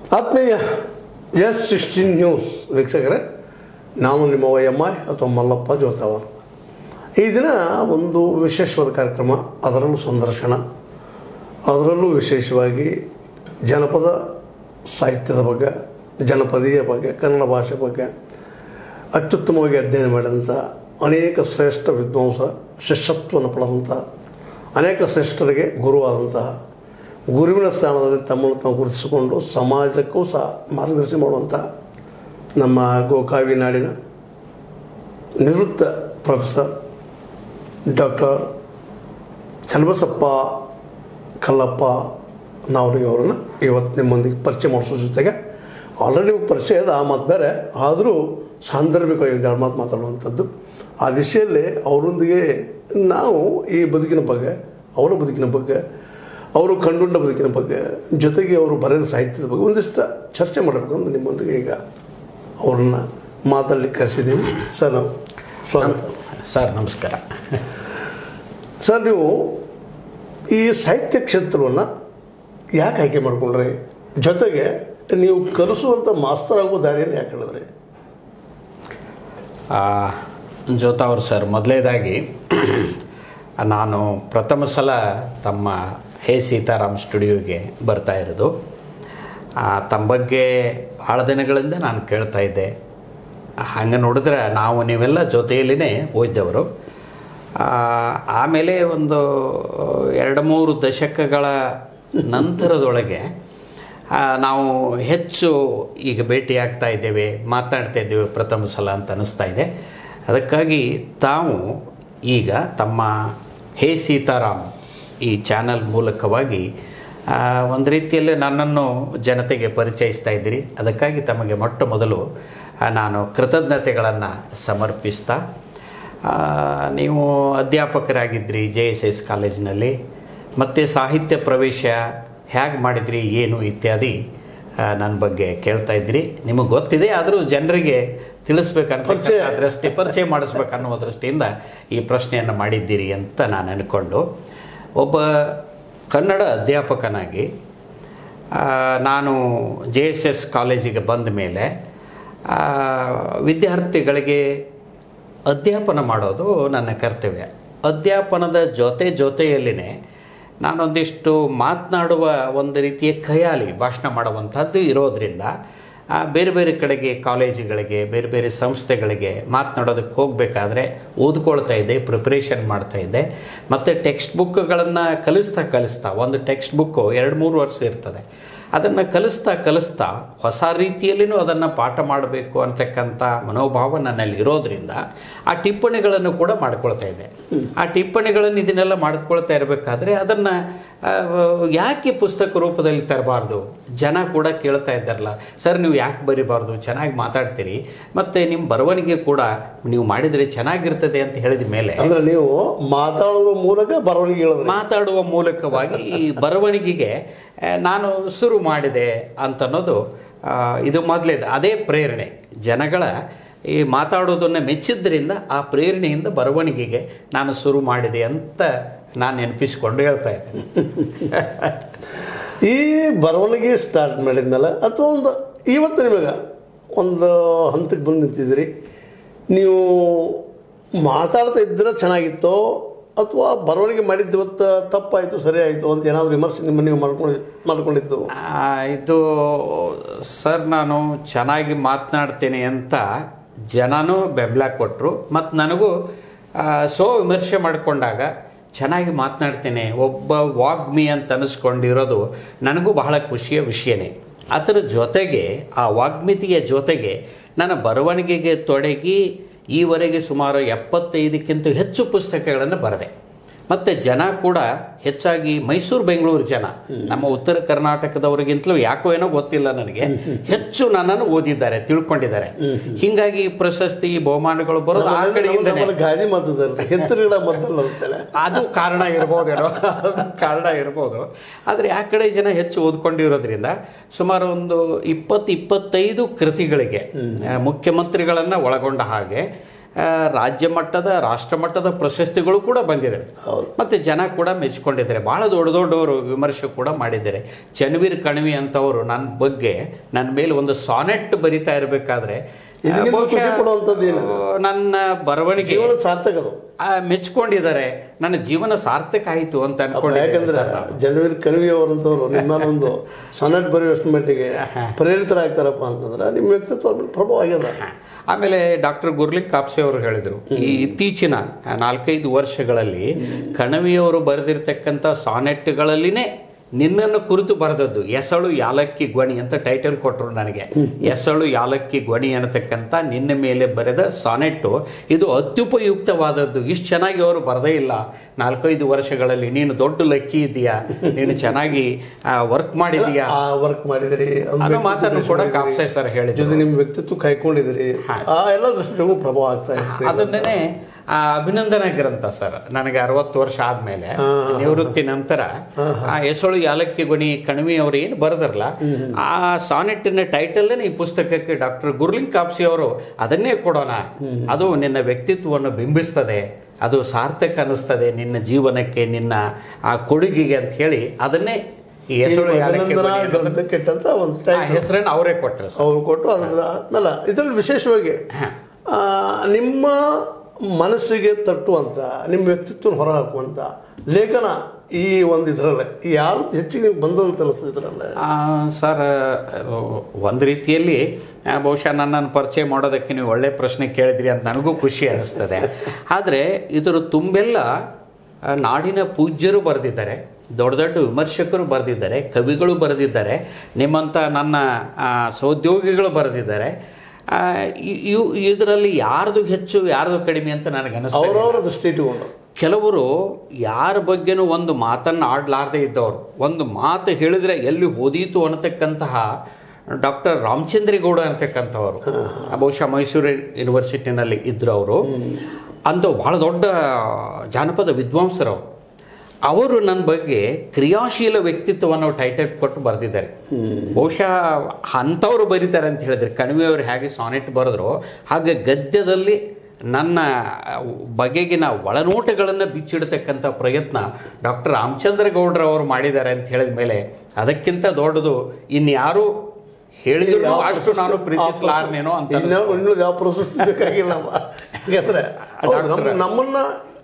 ಆತ್ಮೀಯ S sixteen news ವೀಕ್ಷಕರೇ ನಾನು ನಿಮ್ಮ ವೈ ಎಮ್ ಐ ಅಥವಾ ಮಲ್ಲಪ್ಪ ಜೋತಾವರು ಈ ದಿನ ಒಂದು ವಿಶೇಷವಾದ ಕಾರ್ಯಕ್ರಮ ಅದರಲ್ಲೂ ಸಂದರ್ಶನ ಅದರಲ್ಲೂ ವಿಶೇಷವಾಗಿ ಜನಪದ ಸಾಹಿತ್ಯದ ಬಗ್ಗೆ ಜನಪದೀಯ ಬಗ್ಗೆ ಕನ್ನಡ ಭಾಷೆ ಬಗ್ಗೆ ಅತ್ಯುತ್ತಮವಾಗಿ ಅಧ್ಯಯನ ಮಾಡಿದಂಥ ಅನೇಕ ಶ್ರೇಷ್ಠ ವಿದ್ವಾಂಸರ ಶಿಷ್ಯತ್ವವನ್ನು ಪಡೆದಂಥ ಅನೇಕ ಶ್ರೇಷ್ಠರಿಗೆ ಗುರುವಾದಂತಹ ಗುರುವಿನ ಸ್ಥಾನದಲ್ಲಿ ತಮ್ಮನ್ನು ತಾವು ಗುರುತಿಸಿಕೊಂಡು ಸಮಾಜಕ್ಕೂ ಸಹ ಮಾರ್ಗದರ್ಶನ ಮಾಡುವಂಥ ನಮ್ಮ ಗೋಕಾವಿ ನಾಡಿನ ನಿವೃತ್ತ ಪ್ರೊಫೆಸರ್ ಡಾಕ್ಟರ್ ಚನ್ನಬಸಪ್ಪ ಕಲ್ಲಪ್ಪ ನಾವರಿಗೆ ಅವರನ್ನು ಇವತ್ತು ನಿಮ್ಮೊಂದಿಗೆ ಪರಿಚಯ ಮಾಡಿಸೋ ಜೊತೆಗೆ ಆಲ್ರೆಡಿ ನಿಮಗೆ ಪರಿಚಯ ಇದೆ ಆ ಮಾತು ಬೇರೆ ಆದರೂ ಸಾಂದರ್ಭಿಕವಾಗಿ ಒಂದು ಎರಡು ಮಾತು ಮಾತಾಡುವಂಥದ್ದು ಆ ದಿಶೆಯಲ್ಲಿ ಅವರೊಂದಿಗೆ ನಾವು ಈ ಬದುಕಿನ ಬಗ್ಗೆ ಅವರ ಬದುಕಿನ ಬಗ್ಗೆ ಅವರು ಕಂಡುಕೊಂಡ ಬದುಕಿನ ಬಗ್ಗೆ ಜೊತೆಗೆ ಅವರು ಬರೆದ ಸಾಹಿತ್ಯದ ಬಗ್ಗೆ ಒಂದಿಷ್ಟು ಚರ್ಚೆ ಮಾಡಬೇಕು ಅಂತ ನಿಮ್ಮೊಂದಿಗೆ ಈಗ ಅವ್ರನ್ನ ಮಾತಾಡಲಿಕ್ಕೆ ಕರೆಸಿದ್ದೀವಿ ಸರ್ ನಾವು ಸ್ವಾಗತ ಸರ್ ನಮಸ್ಕಾರ ಸರ್ ನೀವು ಈ ಸಾಹಿತ್ಯ ಕ್ಷೇತ್ರವನ್ನು ಯಾಕೆ ಆಯ್ಕೆ ಮಾಡ್ಕೊಂಡ್ರಿ ಜೊತೆಗೆ ನೀವು ಕಲಿಸುವಂಥ ಮಾಸ್ತರ್ ಆಗೋ ದಾರಿಯನ್ನು ಯಾಕೆ ಹೇಳಿದ್ರಿ ಆ, ಜೋತಾ ಅವರು ಸರ್ ಮೊದಲೇದಾಗಿ ನಾನು ಪ್ರಥಮ ಸಲ ತಮ್ಮ ಹೇ ಸೀತಾರಾಮ್ ಸ್ಟುಡಿಯೋಗೆ ಬರ್ತಾ ಇರೋದು ಆ, ತಮ್ಮ ಬಗ್ಗೆ ಭಾಳ ದಿನಗಳಿಂದ ನಾನು ಕೇಳ್ತಾ ಇದ್ದೆ ಹಂಗೆ ನೋಡಿದ್ರೆ ನಾವು ನೀವೆಲ್ಲ ಜೊತೆಯಲ್ಲಿನೇ ಓದಿದವರು ಆ, ಆಮೇಲೆ ಒಂದು ಎರಡು ಮೂರು ದಶಕಗಳ ನಂತರದೊಳಗೆ ಆ, ನಾವು ಹೆಚ್ಚು ಈಗ ಭೇಟಿಯಾಗ್ತಾ ಇದ್ದೇವೆ ಮಾತಾಡ್ತಾ ಇದ್ದೇವೆ ಪ್ರಥಮ ಸಲ ಅಂತ ಅನ್ನಿಸ್ತಾ ಇದೆ ಅದಕ್ಕಾಗಿ ತಾವು ಈಗ ತಮ್ಮ ಹೇ ಸೀತಾರಾಮ್ ಈ ಚಾನಲ್ ಮೂಲಕವಾಗಿ ಆ, ಒಂದು ರೀತಿಯಲ್ಲಿ ನನ್ನನ್ನು ಜನತೆಗೆ ಪರಿಚಯಿಸ್ತಾ ಇದ್ದೀರಿ ಅದಕ್ಕಾಗಿ ತಮಗೆ ಮೊಟ್ಟ ಮೊದಲು ಆ, ನಾನು ಕೃತಜ್ಞತೆಗಳನ್ನು ಸಮರ್ಪಿಸ್ತಾ ಆ, ನೀವು ಅಧ್ಯಾಪಕರಾಗಿದ್ದಿರಿ ಜೆ ಎಸ್ ಎಸ್ ಕಾಲೇಜಿನಲ್ಲಿ ಮತ್ತು ಸಾಹಿತ್ಯ ಪ್ರವೇಶ ಹೇಗೆ ಮಾಡಿದ್ರಿ ಏನು ಇತ್ಯಾದಿ ಆ, ನನ್ನ ಬಗ್ಗೆ ಕೇಳ್ತಾ ಇದ್ರಿ ನಿಮಗೆ ಗೊತ್ತಿದೆ ಆದರೂ ಜನರಿಗೆ ತಿಳಿಸ್ಬೇಕಂತ ದೃಷ್ಟಿ ಪರಿಚಯ ಮಾಡಿಸ್ಬೇಕನ್ನೋ ದೃಷ್ಟಿಯಿಂದ ಈ ಪ್ರಶ್ನೆಯನ್ನು ಮಾಡಿದ್ದೀರಿ ಅಂತ ನಾನು ಅಂದ್ಕೊಂಡು ಒಬ್ಬ ಕನ್ನಡ ಅಧ್ಯಾಪಕನಾಗಿ ಆ, ನಾನು ಜೆ ಎಸ್ ಎಸ್ ಕಾಲೇಜಿಗೆ ಬಂದ ಮೇಲೆ ಆ, ವಿದ್ಯಾರ್ಥಿಗಳಿಗೆ ಅಧ್ಯಾಪನ ಮಾಡೋದು ನನ್ನ ಕರ್ತವ್ಯ ಅಧ್ಯಾಪನದ ಜೊತೆ ಜೊತೆಯಲ್ಲಿನೇ ನಾನೊಂದಿಷ್ಟು ಮಾತನಾಡುವ ಒಂದು ರೀತಿಯ ಖಯಾಲಿ ಭಾಷಣ ಮಾಡುವಂಥದ್ದು ಇರೋದರಿಂದ ಆ, ಬೇರೆ ಬೇರೆ ಕಡೆಗೆ ಕಾಲೇಜುಗಳಿಗೆ ಬೇರೆ ಬೇರೆ ಸಂಸ್ಥೆಗಳಿಗೆ ಮಾತನಾಡೋದಕ್ಕೆ ಹೋಗಬೇಕಾದ್ರೆ ಓದ್ಕೊಳ್ತಾ ಇದ್ದೆ ಪ್ರಿಪ್ರೇಷನ್ ಮಾಡ್ತಾ ಇದ್ದೆ ಮತ್ತು ಟೆಕ್ಸ್ಟ್ ಬುಕ್ಗಳನ್ನು ಕಲಿಸ್ತಾ ಕಲಿಸ್ತಾ ಒಂದು ಟೆಕ್ಸ್ಟ್ ಬುಕ್ಕು ಎರಡು ಮೂರು ವರ್ಷ ಇರ್ತದೆ ಅದನ್ನು ಕಲಿಸ್ತಾ ಕಲಿಸ್ತಾ ಹೊಸ ರೀತಿಯಲ್ಲಿನೂ ಅದನ್ನು ಪಾಠ ಮಾಡಬೇಕು ಅಂತಕ್ಕಂಥ ಮನೋಭಾವ ನನ್ನಲ್ಲಿ ಇರೋದ್ರಿಂದ ಆ ಟಿಪ್ಪಣಿಗಳನ್ನು ಕೂಡ ಮಾಡ್ಕೊಳ್ತಾ ಇದ್ದೆ ಆ ಟಿಪ್ಪಣಿಗಳನ್ನು ಇದನ್ನೆಲ್ಲ ಮಾಡ್ಕೊಳ್ತಾ ಇರಬೇಕಾದ್ರೆ ಅದನ್ನು ಯಾಕೆ ಪುಸ್ತಕ ರೂಪದಲ್ಲಿ ತರಬಾರ್ದು ಜನ ಕೂಡ ಕೇಳ್ತಾ ಇದ್ದಾರಲ್ಲ ಸರ್ ನೀವು ಯಾಕೆ ಬರಿಬಾರ್ದು ಚೆನ್ನಾಗಿ ಮಾತಾಡ್ತೀರಿ ಮತ್ತು ನಿಮ್ಮ ಬರವಣಿಗೆ ಕೂಡ ನೀವು ಮಾಡಿದರೆ ಚೆನ್ನಾಗಿರ್ತದೆ ಅಂತ ಹೇಳಿದ ಮೇಲೆ ಅಂದ್ರೆ ನೀವು ಮಾತಾಡುವ ಮೂಲಕ ಬರವಣಿಗೆ ಹೇಳಿದ್ರಿ ಮಾತಾಡುವ ಮೂಲಕವಾಗಿ ಈ ಬರವಣಿಗೆಗೆ ಆ, ನಾನು ಶುರು ಮಾಡಿದೆ ಅಂತನ್ನೋದು ಆ, ಇದು ಮೊದಲೇದು ಅದೇ ಪ್ರೇರಣೆ ಜನಗಳ ಈ ಮಾತಾಡೋದನ್ನು ಮೆಚ್ಚಿದ್ರಿಂದ ಆ ಪ್ರೇರಣೆಯಿಂದ ಬರವಣಿಗೆಗೆ ನಾನು ಶುರು ಮಾಡಿದೆ ಅಂತ ನಾನು ನೆನಪಿಸಿಕೊಂಡು ಹೇಳ್ತಾ ಇದ್ದೇನೆ ಈ ಬರವಣಿಗೆ ಸ್ಟಾರ್ಟ್ ಮಾಡಿದ್ಮೇಲೆ ಅಥವಾ ಒಂದು ಇವತ್ತು ನಿಮಗೆ ಒಂದು ಹಂತಕ್ಕೆ ಬಂದು ನಿಂತಿದ್ದೀರಿ ನೀವು ಮಾತಾಡ್ತಾ ಇದ್ರೆ ಚೆನ್ನಾಗಿತ್ತೋ ಅಥವಾ ಬರವಣಿಗೆ ಮಾಡಿದ್ದು ಇವತ್ತು ತಪ್ಪಾಯಿತು ಸರಿ ಆಯಿತು ಅಂತ ಏನಾದರೂ ವಿಮರ್ಶೆ ನಿಮ್ಮ ನೀವು ಮಾಡ್ಕೊಂಡು ಮಾಡ್ಕೊಂಡಿದ್ದು ಆ, ಇದು ಸರ್ ನಾನು ಚೆನ್ನಾಗಿ ಮಾತನಾಡ್ತೀನಿ ಅಂತ ಜನನೂ ಬೆಂಬಲ ಕೊಟ್ಟರು ಮತ್ತು ನನಗೂ ಆ, ಸೊ ವಿಮರ್ಶೆ ಮಾಡಿಕೊಂಡಾಗ ಚೆನ್ನಾಗಿ ಮಾತನಾಡ್ತೇನೆ ಒಬ್ಬ ವಾಗ್ಮಿ ಅಂತ ಅನಿಸ್ಕೊಂಡಿರೋದು ನನಗೂ ಬಹಳ ಖುಷಿಯ ವಿಷಯನೇ ಅದರ ಜೊತೆಗೆ ಆ ವಾಗ್ಮಿತಿಯ ಜೊತೆಗೆ ನನ್ನ ಬರವಣಿಗೆಗೆ ತೊಡಗಿ ಈವರೆಗೆ ಸುಮಾರು ಎಪ್ಪತ್ತೈದಕ್ಕಿಂತ ಹೆಚ್ಚು ಪುಸ್ತಕಗಳನ್ನು ಬರೆದೆ ಮತ್ತು ಜನ ಕೂಡ ಹೆಚ್ಚಾಗಿ ಮೈಸೂರು ಬೆಂಗಳೂರು ಜನ ನಮ್ಮ ಉತ್ತರ ಕರ್ನಾಟಕದವರಿಗಿಂತಲೂ ಯಾಕೋ ಏನೋ ಗೊತ್ತಿಲ್ಲ ನನಗೆ ಹೆಚ್ಚು ನನ್ನನ್ನು ಓದಿದ್ದಾರೆ ತಿಳ್ಕೊಂಡಿದ್ದಾರೆ ಹಿಂಗಾಗಿ ಈ ಪ್ರಶಸ್ತಿ ಬಹುಮಾನಗಳು ಬರೋದು ಆ ಕಡೆಯಿಂದನೇ ನಮ್ಮಲ್ಲಿ ಗಾದಿ ಮಾತದ ಹೆತ್ತರು ಗಿಡ ಮದ್ದಲ್ಲ ಅಂತೇಳಿ ಅದು ಕಾರಣ ಇರ್ಬೋದೇನೋ ಅದು ಕಾರಣ ಇರ್ಬೋದು ಆದರೆ ಆ ಕಡೆ ಜನ ಹೆಚ್ಚು ಓದ್ಕೊಂಡಿರೋದ್ರಿಂದ ಸುಮಾರು ಒಂದು ಇಪ್ಪತ್ತು ಇಪ್ಪತ್ತೈದು ಕೃತಿಗಳಿಗೆ ಆ, ಮುಖ್ಯಮಂತ್ರಿಗಳನ್ನು ಒಳಗೊಂಡ ಹಾಗೆ ಆ, ರಾಜ್ಯ ಮಟ್ಟದ ರಾಷ್ಟ್ರ ಮಟ್ಟದ ಪ್ರಶಸ್ತಿಗಳು ಕೂಡ ಬಂದಿದೆ ಹೌದು. ಮತ್ತು ಜನ ಕೂಡ ಮೆಚ್ಕೊಂಡಿದ್ದಾರೆ ಭಾಳ ದೊಡ್ಡ ದೊಡ್ಡವರು ವಿಮರ್ಶೆ ಕೂಡ ಮಾಡಿದ್ದಾರೆ ಚನ್ವೀರ್ ಕಣ್ವಿ ಅಂತವರು ನನ್ನ ಬಗ್ಗೆ ನನ್ನ ಮೇಲೆ ಒಂದು ಸಾನೆಟ್ ಬರಿತಾ ಇರಬೇಕಾದ್ರೆ ಇದಕ್ಕಿಂತ ಖುಷಿ ಪಡುವಂಥದ್ದು ಏನಿದೆ? ನನ್ನ ಬರವಣಿಗೆ ಜೀವನ ಸಾರ್ಥಕ ಅದು ಆ, ಮೆಚ್ಕೊಂಡಿದ್ದಾರೆ ನನ್ನ ಜೀವನ ಸಾರ್ಥಕ ಆಯಿತು ಅಂತ ಅನ್ಕೊಂಡಿದ್ದಾರೆ ಯಾಕಂದ್ರೆ ಜನವರಿ ಕಣಿವಿ ಅವರಂತವ್ರು ನಿಮ್ಮ ಒಂದು ಸೊನೆಟ್ ಬರೆಯುವಷ್ಟು ಮಟ್ಟಿಗೆ ಪ್ರೇರಿತರಾಗ್ತಾರಪ್ಪ ಅಂತಂದ್ರೆ ನಿಮ್ಮ ವ್ಯಕ್ತಿತ್ವ ಅವ್ರ ಮೇಲೆ ಪ್ರಭಾವ ಆಗ್ಯದ ಆಮೇಲೆ ಡಾಕ್ಟರ್ ಗುರ್ಲಿಕ್ ಕಾಪ್ಸೆ ಅವರು ಹೇಳಿದರು ಈ ಇತ್ತೀಚಿನ ನಾಲ್ಕೈದು ವರ್ಷಗಳಲ್ಲಿ ಕಣವಿಯವರು ಬರೆದಿರ್ತಕ್ಕಂಥ ಸಾನೆಟ್ಗಳಲ್ಲಿನೇ ನಿನ್ನನ್ನು ಕುರಿತು ಬರೆದದ್ದು ಎಸಳು ಯಾಲಕ್ಕಿ ಗೊಣಿ ಅಂತ ಟೈಟಲ್ ಕೊಟ್ಟರು ನನಗೆ ಎಸಳು ಯಾಲಕ್ಕಿ ಗೊಣಿ ಅನ್ನತಕ್ಕಂಥ ನಿನ್ನ ಮೇಲೆ ಬರೆದ ಸಾನೆಟ್ಟು ಇದು ಅತ್ಯುಪಯುಕ್ತವಾದದ್ದು ಇಷ್ಟು ಚೆನ್ನಾಗಿ ಅವರು ಬರದೇ ಇಲ್ಲ ನಾಲ್ಕೈದು ವರ್ಷಗಳಲ್ಲಿ ನೀನು ದೊಡ್ಡ ಲಕ್ಕಿ ಇದೆಯಾ ನೀನು ಚೆನ್ನಾಗಿ ವರ್ಕ್ ಮಾಡಿದೀಯಾ ಆ ವರ್ಕ್ ಮಾಡಿದಿರಿ ಒಂದು ಅನ್ನೋ ವ್ಯಕ್ತಿತ್ವ ಮಾತನ್ನು ಕೂಡ ಬೆಳೆಸ್ಕೊಂಡಿದ್ದೀರಿ. ಕಾಪ್ಸೆ ಸರ್ ಹೇಳಿದ್ರು ಜೊತೆ ನಿಮ್ಮ ವ್ಯಕ್ತಿತ್ವ ಕಾಯ್ಕೊಂಡಿದ್ದೀರಿ ಆ ಎಲ್ಲ ದೃಷ್ಟಿಗೂ ಪ್ರಭಾವ ಆಗ್ತಾ ಇರ್ತದೆ ಅದನ್ನೇ ಆ ಅಭಿನಂದನಾ ಗ್ರಂಥ ಸರ್ ನನಗೆ ಅರವತ್ತು ವರ್ಷ ಆದ್ಮೇಲೆ ನಿವೃತ್ತಿ ನಂತರ ಆ ಹೆಸಳು ಯಾಲಕ್ಕಿ ಗುಣಿ ಕಣಿವಿ ಅವರು ಏನು ಬರೆದ್ರಲ್ಲ ಆ ಸಾನೆಟ್ಟಿನ ಟೈಟಲ್ ಈ ಪುಸ್ತಕಕ್ಕೆ ಡಾಕ್ಟರ್ ಗುರ್ಲಿಂಗ್ ಕಾಪ್ಸಿ ಅವರು ಅದನ್ನೇ ಕೊಡೋಣ ಅದು ನಿನ್ನ ವ್ಯಕ್ತಿತ್ವವನ್ನು ಬಿಂಬಿಸ್ತದೆ ಅದು ಸಾರ್ಥಕ ಅನ್ನಿಸ್ತದೆ ನಿನ್ನ ಜೀವನಕ್ಕೆ ನಿನ್ನ ಆ ಕೊಡುಗೆಗೆ ಅಂತ ಹೇಳಿ ಅದನ್ನೇ ಈ ಹೆಸಳು ಯಾಲಕ್ಕಿ ಅಭಿನಂದನಾ ಗುಣಿ ಅನ್ನೋದು- ಗ್ರಂಥಕ್ಕೆ ಇಟ್ಟಂತ ಒಂದು ಆ ಟೈಟಲ್ ಹೆಸರನ್ನು ಅವರೇ ಕೊಟ್ಟರು ಸರ್ ಅವರು ಕೊಟ್ಟು ಅದ್ರ ಆದ್ಮೇಲೆ ಇದರಲ್ಲಿ ವಿಶೇಷವಾಗಿ ಆ, ನಿಮ್ಮ ಮನಸ್ಸಿಗೆ ತಟ್ಟುವಂಥ ನಿಮ್ಮ ವ್ಯಕ್ತಿತ್ವ ಹೊರಹಾಕುವಂಥ ಲೇಖನ ಈ ಒಂದು ಇದರಲ್ಲೇ ಯಾರು ಹೆಚ್ಚಿಗೆ ಬಂದಂತ ಅನಿಸ್ತದೆ ಇದರಲ್ಲೇ ಆ, ಸರ್ ಒಂದು ರೀತಿಯಲ್ಲಿ ಆ, ಬಹುಶಃ ನನ್ನನ್ನು ಪರಿಚಯ ಮಾಡೋದಕ್ಕೆ ನೀವು ಒಳ್ಳೆ ಪ್ರಶ್ನೆ ಕೇಳಿದ್ರಿ ಅಂತ ನನಗೂ ಖುಷಿ ಅನಿಸ್ತದೆ ಆದರೆ ಇದರ ತುಂಬೆಲ್ಲ ಆ, ನಾಡಿನ ಪೂಜ್ಯರು ಬರೆದಿದ್ದಾರೆ ದೊಡ್ಡ ದೊಡ್ಡ ವಿಮರ್ಶಕರು ಬರೆದಿದ್ದಾರೆ ಕವಿಗಳು ಬರೆದಿದ್ದಾರೆ ನಿಮ್ಮಂಥ ನನ್ನ ಆ, ಸಹೋದ್ಯೋಗಿಗಳು ಬರೆದಿದ್ದಾರೆ ಆ, ಇ- ಇವು ಇದರಲ್ಲಿ ಯಾರ್ದು ಹೆಚ್ಚು ಯಾರ್ದು ಕಡಿಮೆ ಅಂತ ನನಗೆ ಅನಿಸ್ತದೆ ಅವರವರ ದೃಷ್ಟಿ ಇಟ್ಟುಕೊಂಡು ಕೆಲವರು ಯಾರ ಬಗ್ಗೆನೂ ಒಂದು ಮಾತನ್ನು ಆಡಲಾರದೆ ಇದ್ದವರು ಒಂದು ಮಾತು ಹೇಳಿದರೆ ಎಲ್ಲಿ ಹೋದೀತು ಅನ್ನತಕ್ಕಂತಹ ಡಾಕ್ಟರ್ ರಾಮಚಂದ್ರೇಗೌಡ ಅಂತಕ್ಕಂಥವರು ಬಹುಶಃ ಮೈಸೂರು ಯೂನಿವರ್ಸಿಟಿನಲ್ಲಿ ಇದ್ರು ಅವರು ಅಂದು ಬಹಳ ದೊಡ್ಡ ಜಾನಪದ ವಿದ್ವಾಂಸರು ಅವರು ಅವರು ನನ್ನ ಬಗ್ಗೆ ಕ್ರಿಯಾಶೀಲ ವ್ಯಕ್ತಿತ್ವವನ್ನು ಟೈಟಲ್ ಕೊಟ್ಟು ಬರೆದಿದ್ದಾರೆ ಬಹುಶಃ ಅಂಥವ್ರು ಬರೀತಾರೆ ಅಂತ ಹೇಳಿದ್ರೆ ಕಣಿವೆಯವರು ಹೇಗೆ ಸಾನೆಟ್ ಬರೆದ್ರು ಹಾಗೆ ಗದ್ಯದಲ್ಲಿ ನನ್ನ ಬಗೆಗಿನ ಒಳನೋಟಗಳನ್ನು ಬಿಚ್ಚಿಡತಕ್ಕಂಥ ಪ್ರಯತ್ನ ಡಾಕ್ಟರ್ ರಾಮಚಂದ್ರ ಗೌಡ್ರವರು ಮಾಡಿದ್ದಾರೆ ಅಂತ ಹೇಳಿದ ಮೇಲೆ ಅದಕ್ಕಿಂತ ದೊಡ್ಡದು ಇನ್ಯಾರು ಹೇಳಿದ್ರು ಅಷ್ಟು ನಾನು ಪ್ರೀತಿಸಲಾರನೇನೋ ಅಂತ ಇನ್ನು ಇನ್ನೊಂದು ಯಾವ ಪ್ರಶಸ್ತಿ ಬೇಕಾಗಿಲ್ಲ ಅವ. ಯಾಕಂದ್ರೆ ಅವ್ರು ನಮ್ಮ ನಮ್ಮನ್ನ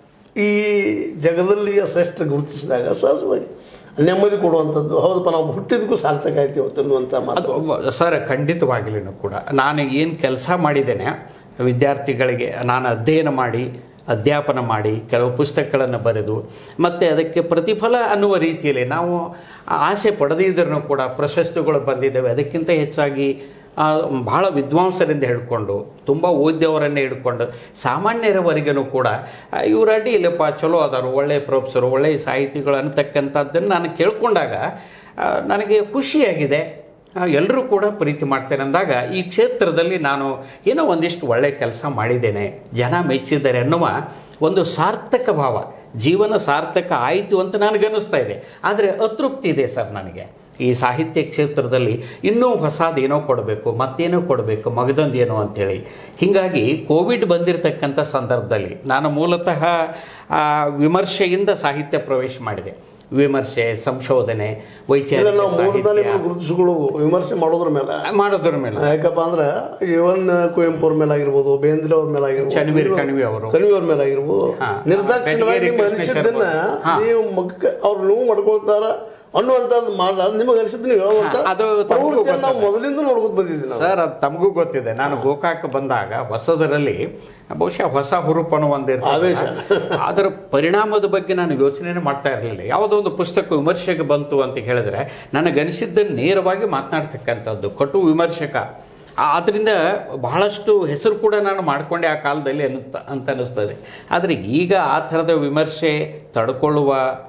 ಈ ಜಗದಲ್ಲಿಯ ಶ್ರೇಷ್ಠ ಗುರುತಿಸಿದಾಗ ಸಹಜವಾಗಿ ನೆಮ್ಮದಿ ಕೊಡುವಂಥದ್ದು ಹೌದಪ್ಪ ನಾವು ಹುಟ್ಟಿದಕ್ಕೂ ಸಾರ್ಥಕ ಆಯ್ತು ಇವತ್ತು ಅನ್ನುವಂಥ ಮಾತು ಅದು ಒಬ್ಬ- ಸರ್ ಖಂಡಿತವಾಗಲಿನೂ ಕೂಡ ನಾನು ಏನು ಕೆಲಸ ಮಾಡಿದ್ದೇನೆ ವಿದ್ಯಾರ್ಥಿಗಳಿಗೆ ನಾನು ಅಧ್ಯಯನ ಮಾಡಿ ಅಧ್ಯಾಪನ ಮಾಡಿ ಕೆಲವು ಪುಸ್ತಕಗಳನ್ನು ಬರೆದು ಮತ್ತು ಅದಕ್ಕೆ ಪ್ರತಿಫಲ ಅನ್ನುವ ರೀತಿಯಲ್ಲಿ ನಾವು ಆಸೆ ಪಡೆದಿದ್ರೂ ಕೂಡ ಪ್ರಶಸ್ತಿಗಳು ಬಂದಿದ್ದಾವೆ ಅದಕ್ಕಿಂತ ಹೆಚ್ಚಾಗಿ ಆ, ಬಹಳ ವಿದ್ವಾಂಸರಿಂದ ಹಿಡ್ಕೊಂಡು ತುಂಬ ಓದ್ಯವರನ್ನೇ ಹಿಡ್ಕೊಂಡು ಸಾಮಾನ್ಯರವರೆಗೂ ಕೂಡ ಆ, ಇವ್ರು ಅಡ್ಡಿ ಇಲ್ಲಪ್ಪ ಚಲೋ ಅದಾರು ಒಳ್ಳೆಯ ಪ್ರೊಫೆಸರು ಒಳ್ಳೆಯ ಸಾಹಿತಿಗಳು ಅನ್ನತಕ್ಕಂಥದ್ದನ್ನು ನಾನು ಕೇಳ್ಕೊಂಡಾಗ ಆ, ನನಗೆ ಖುಷಿಯಾಗಿದೆ ಎಲ್ಲರೂ ಕೂಡ ಪ್ರೀತಿ ಮಾಡ್ತೇನೆ ಅಂದಾಗ ಈ ಕ್ಷೇತ್ರದಲ್ಲಿ ನಾನು ಏನೋ ಒಂದಿಷ್ಟು ಒಳ್ಳೆ ಕೆಲಸ ಮಾಡಿದ್ದೇನೆ ಜನ ಮೆಚ್ಚಿದ್ದಾರೆ ಅನ್ನುವ ಒಂದು ಸಾರ್ಥಕ ಭಾವ ಜೀವನ ಸಾರ್ಥಕ ಆಯಿತು ಅಂತ ನನಗನ್ನಿಸ್ತಾ ಇದೆ ಆದರೆ ಅತೃಪ್ತಿ ಇದೆ ಸರ್ ನನಗೆ ಈ ಸಾಹಿತ್ಯ ಕ್ಷೇತ್ರದಲ್ಲಿ ಇನ್ನೂ ಹೊಸದೇನೋ ಕೊಡಬೇಕು ಮತ್ತೇನೋ ಕೊಡಬೇಕು ಮಗದೊಂದು ಏನೋ ಅಂಥೇಳಿ ಹೀಗಾಗಿ ಕೋವಿಡ್ ಬಂದಿರತಕ್ಕಂಥ ಸಂದರ್ಭದಲ್ಲಿ ನಾನು ಮೂಲತಃ ಆ, ವಿಮರ್ಶೆಯಿಂದ ಸಾಹಿತ್ಯ ಪ್ರವೇಶ ಮಾಡಿದೆ ವಿಮರ್ಶೆ ಸಂಶೋಧನೆ ಇಲ್ಲ ವೈಚಾರಿಕ ನಾವು ಮೂಲತಃ ಸಾಹಿತ್ಯ ನಿಮ್ಮನ್ನು ಗುರುತಿಸಿಕೊಳ್ಳೋ ವಿಮರ್ಶೆ ಮಾಡೋದ್ರ ಮೇಲೆ ಮಾಡೋದ್ರ ಮೇಲೆ ಯಾಕಪ್ಪ ಅಂದ್ರೆ ಇವನ್ ಕುವೆಂಪು ಅವ್ರ ಮೇಲೆ ಆಗಿರ್ಬೋದು ಬೇಂದ್ರೆ ಅವ್ರ ಮೇಲೆ ಆಗಿರ್ಬೋದು ಚನ್ವೀರ್ ಕಣಿವೆ ಅವರು ಕಣಿವೆ ಅವ್ರ ಮೇಲೆ ಆಗಿರ್ಬೋದು ಹಾ. ನಿರ್ದಾಕ್ಷಿಣ್ಯವಾಗಿ ಬೆಟಗೇರಿ ನಿಮ್ಮ ಕೃಷ್ಣೇಶ್ವರ ಅನಿಸಿದ್ದನ್ನ ಹಾ. ನೀವು ಮಕ್ಕ ಅವ್ರು ನೋವು ಮಾಡ್ಕೊಳ್ತಾರ ಅನ್ನುವಂಥದ್ದು ಮಾಡಲ್ಲ ನಿಮಗೆ ಅನಿಸಿದ್ದು ನೀವು ಹೇಳುವಂತ ಹಾ, ಅದು ತಮಗೂ ಪ್ರವೃತ್ತಿಯನ್ನು ನಾವು ಮೊದಲಿಂದ ನೋಡ್ಕೊತ ಬಂದಿದ್ದೀವಿ ನಾವು ಸರ್ ಅದು ತಮಗೂ ಗೊತ್ತಿದೆ ನಾನು ಗೋಕಾಕ್ ಬಂದಾಗ ಹೊಸದರಲ್ಲಿ ಬಹುಶಃ ಹೊಸ ಹುರುಪನ್ನು ಆವೇಶ. ಒಂದಿರ್ತದೆ ಅದರ ಪರಿಣಾಮದ ಬಗ್ಗೆ ನಾನು ಯೋಚನೆ ಮಾಡ್ತಾ ಇರಲಿಲ್ಲ ಯಾವುದೋ ಒಂದು ಪುಸ್ತಕ ವಿಮರ್ಶೆಗೆ ಬಂತು ಅಂತ ಹೇಳಿದ್ರೆ ನನಗನಿಸಿದ್ದನ್ನು ನೇರವಾಗಿ ಮಾತನಾಡ್ತಕ್ಕಂಥದ್ದು ಕಟು ವಿಮರ್ಶಕ ಆದ್ದರಿಂದ ಬಹಳಷ್ಟು ಹೆಸರು ಕೂಡ ನಾನು ಮಾಡಿಕೊಂಡೆ ಆ ಕಾಲದಲ್ಲಿ ಅನ್ನುತ್ತ ಅಂತ ಅನ್ನಿಸ್ತದೆ ಆದರೆ ಈಗ ಆ ಥರದ ವಿಮರ್ಶೆ ತಡ್ಕೊಳ್ಳುವ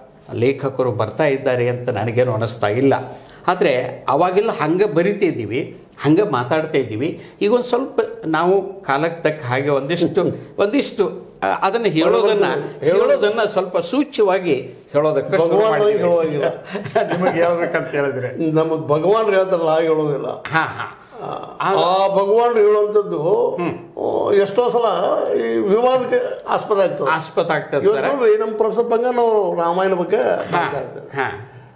ಲೇಖಕರು ಬರ್ತಾ ಇದ್ದಾರೆ ಅಂತ ನನಗೇನು ಅನ್ನಿಸ್ತಾ ಇಲ್ಲ ಆದರೆ ಅವಾಗೆಲ್ಲ ಹಂಗೆ ಬರಿತಿದ್ದೀವಿ ಹಂಗೆ ಮಾತಾಡ್ತಾ ಇದ್ದೀವಿ ಈಗ ಒಂದು ಸ್ವಲ್ಪ ನಾವು ಕಾಲಕ್ಕೆ ತಕ್ಕ ಹಾಗೆ ಒಂದಿಷ್ಟು ಒಂದಿಷ್ಟು ಆ, ಅದನ್ನು ಹೇಳೋದನ್ನ ಹೇಳೋದನ್ನ ಸ್ವಲ್ಪ ಸೂಚ್ಯವಾಗಿ ಹೇಳೋದಕ್ಕೆ ಶುರು ಭಗವಾನ್ ಮಾಡಿದ್ದೀವಿ. ಹೇಳುವಾಗಿಲ್ಲ ನಿಮಗೆ ಹೇಳ್ಬೇಕಂತ ಹೇಳಿದ್ರೆ ನಮಗೆ ಭಗವಾನ್ ಹೇಳ್ತಾರಲ್ಲ ಹಾಗೆ ಹೇಳೋದಿಲ್ಲ ಹಾ ಹಾ ಆ ಭಗವಾನ್ ಹೇಳುವಂಥದ್ದು ಆ, ಎಷ್ಟೋ ಸಲ ಈ ವಿವಾದಕ್ಕೆ ಆಸ್ಪದ ಆಗ್ತದೆ ಆಸ್ಪದ ಆಗ್ತದೆ ಇವತ್ತು ಸರ್ ನೋಡ್ರಿ ನಮ್ಮ ಪ್ರೊಫೆಸರ್ ಬಂಗನವರು ರಾಮಾಯಣ ಬಗ್ಗೆ ಮಾತಾಡ್ತಾರೆ ಹಾ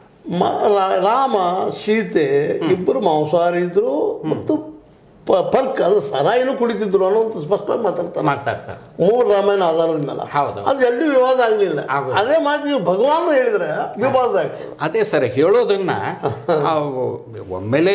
ಮ- ರಾ- ರಾಮ ಸೀತೆ ಇಬ್ಬರು ಮಾಂಸಾಹಾರಿ ಇದ್ರು ಮತ್ತು ಪ- ಪರ್ಕ್ ಅಂದ್ರೆ ಸರಾಯಿನೂ ಕುಡಿತಿದ್ರು ಅನ್ನೋಂಥ ಸ್ಪಷ್ಟವಾಗಿ ಮಾತಾಡ್ತಾರೆ ಮಾತಾಡ್ತಾರೆ ಮೂರು ರಾಮಾಯಣ ಆಧಾರದ ಮೇಲೆ ಹೌದು. ಅದು ಎಲ್ಲಿ ವಿವಾದ ಆಗಲಿಲ್ಲ ಆಗೋದು. ಅದೇ ಮಾತು ನೀವು ಭಗವಾನ್ ಹೇಳಿದ್ರೆ ವಿವಾದ ಆಗ್ತದೆ ಅದೇ ಸರ್ ಹೇಳೋದನ್ನ ಅವು ಒಮ್ಮೆಲೆ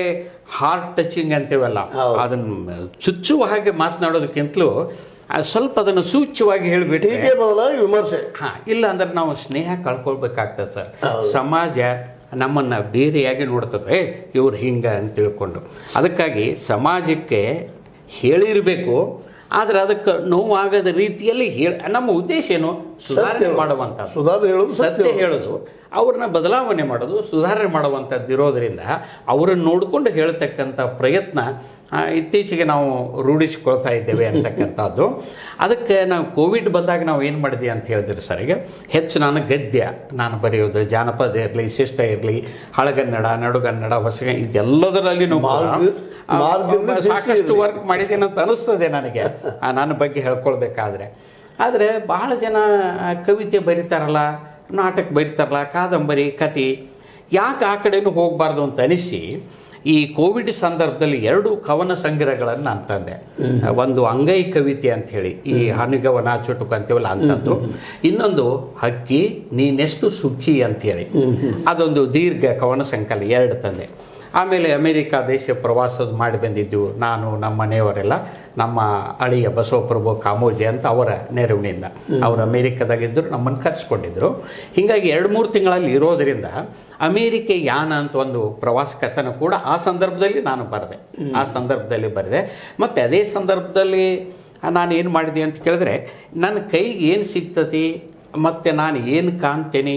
ಹಾರ್ಟ್ ಟಚಿಂಗ್ ಅಂತೀವಲ್ಲ ಹೌದು. ಅದನ್ನ ಚುಚ್ಚುವ ಹಾಗೆ ಮಾತನಾಡೋದಕ್ಕಿಂತಲೂ ಆ ಸ್ವಲ್ಪ ಅದನ್ನು ಸೂಚ್ಯವಾಗಿ ಹೇಳಿಬಿಟ್ರೆ ಟೀಕೆ ಬದಲಾಗಿ ವಿಮರ್ಶೆ ಹಾ ಇಲ್ಲ ಅಂದ್ರೆ ನಾವು ಸ್ನೇಹ ಕಳ್ಕೊಳ್ಬೇಕಾಗ್ತದೆ ಸರ್ ಸಮಾಜ ನಮ್ಮನ್ನ ಬೇರೆಯಾಗಿ ನೋಡ್ತದೆ ಏ ಇವ್ರು ಹಿಂಗ ಅಂತ ತಿಳ್ಕೊಂಡು ಅದಕ್ಕಾಗಿ ಸಮಾಜಕ್ಕೆ ಹೇಳಿರಬೇಕು ಆದ್ರೆ ಅದಕ್ಕೆ ನೋವಾಗದ ರೀತಿಯಲ್ಲಿ ಹೇಳ ನಮ್ಮ ಉದ್ದೇಶ ಏನು ಸುಧಾರಣೆ ಸತ್ಯ. ಮಾಡುವಂತ ಸುಧಾರಣೆ ಹೇಳೋದು ಸತ್ಯ ಸತ್ಯ ಹೇಳೋದು ಅವ್ರನ್ನ ಬದಲಾವಣೆ ಮಾಡೋದು ಸುಧಾರಣೆ ಮಾಡುವಂಥದ್ದು ಇರೋದ್ರಿಂದ ಅವರನ್ನು ನೋಡಿಕೊಂಡು ಹೇಳ್ತಕ್ಕಂಥ ಪ್ರಯತ್ನ ಆ, ಇತ್ತೀಚೆಗೆ ನಾವು ರೂಢಿಸಿಕೊಳ್ತಾ ಇದ್ದೇವೆ ಅಂತಕ್ಕಂಥದ್ದು ಅದಕ್ಕೆ ನಾವು ಕೋವಿಡ್ ಬಂದಾಗ ನಾವು ಏನು ಮಾಡಿದ್ವಿ ಅಂತ ಹೇಳಿದ್ರೆ ಸರ್ ಈಗ ಹೆಚ್ಚು ನಾನು ಗದ್ಯ ನಾನು ಬರೆಯೋದು ಜಾನಪದ ಇರಲಿ ಶಿಷ್ಟ ಇರಲಿ ಹಳಗನ್ನಡ ನಡುಗನ್ನಡ ಹೊಸಗ ಇದೆಲ್ಲದರಲ್ಲಿನೂ ಕೂಡ, ಮಾರ್ಗ- ಆ, ಮಾರ್ಗದಿಂದ ಸಾಕಷ್ಟು ವರ್ಕ್ ಮಾಡಿದ್ದೇನೆ ಅಂತ ಅನಿಸ್ತದೆ ನನಗೆ ಆ, ನನ್ನ ಬಗ್ಗೆ ಹೇಳ್ಕೊಳ್ಬೇಕಾದ್ರೆ ಆದರೆ ಬಹಳ ಜನ ಆ, ಕವಿತೆ ಬರೀತಾರಲ್ಲ ನಾಟಕ ಬರೀತಾರಲ್ಲ ಕಾದಂಬರಿ ಕತೆ ಯಾಕೆ ಆ ಕಡೆನೂ ಹೋಗಬಾರ್ದು ಅಂತ ಅನಿಸಿ ಈ ಕೋವಿಡ್ ಸಂದರ್ಭದಲ್ಲಿ ಎರಡು ಕವನ ಸಂಗ್ರಹಗಳನ್ನು ನಾನು ತಂದೆ ಒಂದು ಅಂಗೈ ಕವಿತೆ ಅಂತ ಹೇಳಿ ಈ ಹನಿಗವನ ಚುಟುಕು ಅಂತೀವಲ್ಲ ಅಂಥದ್ದು ಇನ್ನೊಂದು ಹಕ್ಕಿ ನೀನೆಷ್ಟು ಸುಖಿ ಅಂತೇಳಿ ಅದೊಂದು ದೀರ್ಘ ಕವನ ಸಂಕಲ ಎರಡು ತಂದೆ ಆಮೇಲೆ ಅಮೆರಿಕ ದೇಶ ಪ್ರವಾಸದ ಮಾಡಿ ಬಂದಿದ್ದೆವು ನಾನು ನಮ್ಮ ಮನೆಯವರೆಲ್ಲ ನಮ್ಮ ಅಳಿಯ ಬಸವಪ್ರಭು ಕಾಮೋಜಿ ಅಂತ ಅವರ ನೆರವಿನಿಂದ ಅವರು ಅಮೇರಿಕದಾಗಿದ್ದರು ನಮ್ಮನ್ನು ಕರೆಸ್ಕೊಂಡಿದ್ರು ಹೀಗಾಗಿ ಎರಡು ಮೂರು ತಿಂಗಳಲ್ಲಿ ಇರೋದರಿಂದ ಅಮೇರಿಕೆ ಯಾನ ಅಂತ ಒಂದು ಪ್ರವಾಸ ಕಥನ ಕೂಡ ಆ ಸಂದರ್ಭದಲ್ಲಿ ನಾನು ಬರೆದೆ ಆ ಸಂದರ್ಭದಲ್ಲಿ ಬರೆದೆ ಮತ್ತು ಅದೇ ಸಂದರ್ಭದಲ್ಲಿ ನಾನು ಏನು ಮಾಡಿದೆ ಅಂತ ಕೇಳಿದ್ರೆ ನನ್ನ ಕೈಗೆ ಏನು ಸಿಗ್ತತಿ ಮತ್ತು ನಾನು ಏನು ಕಾಣ್ತೇನೆ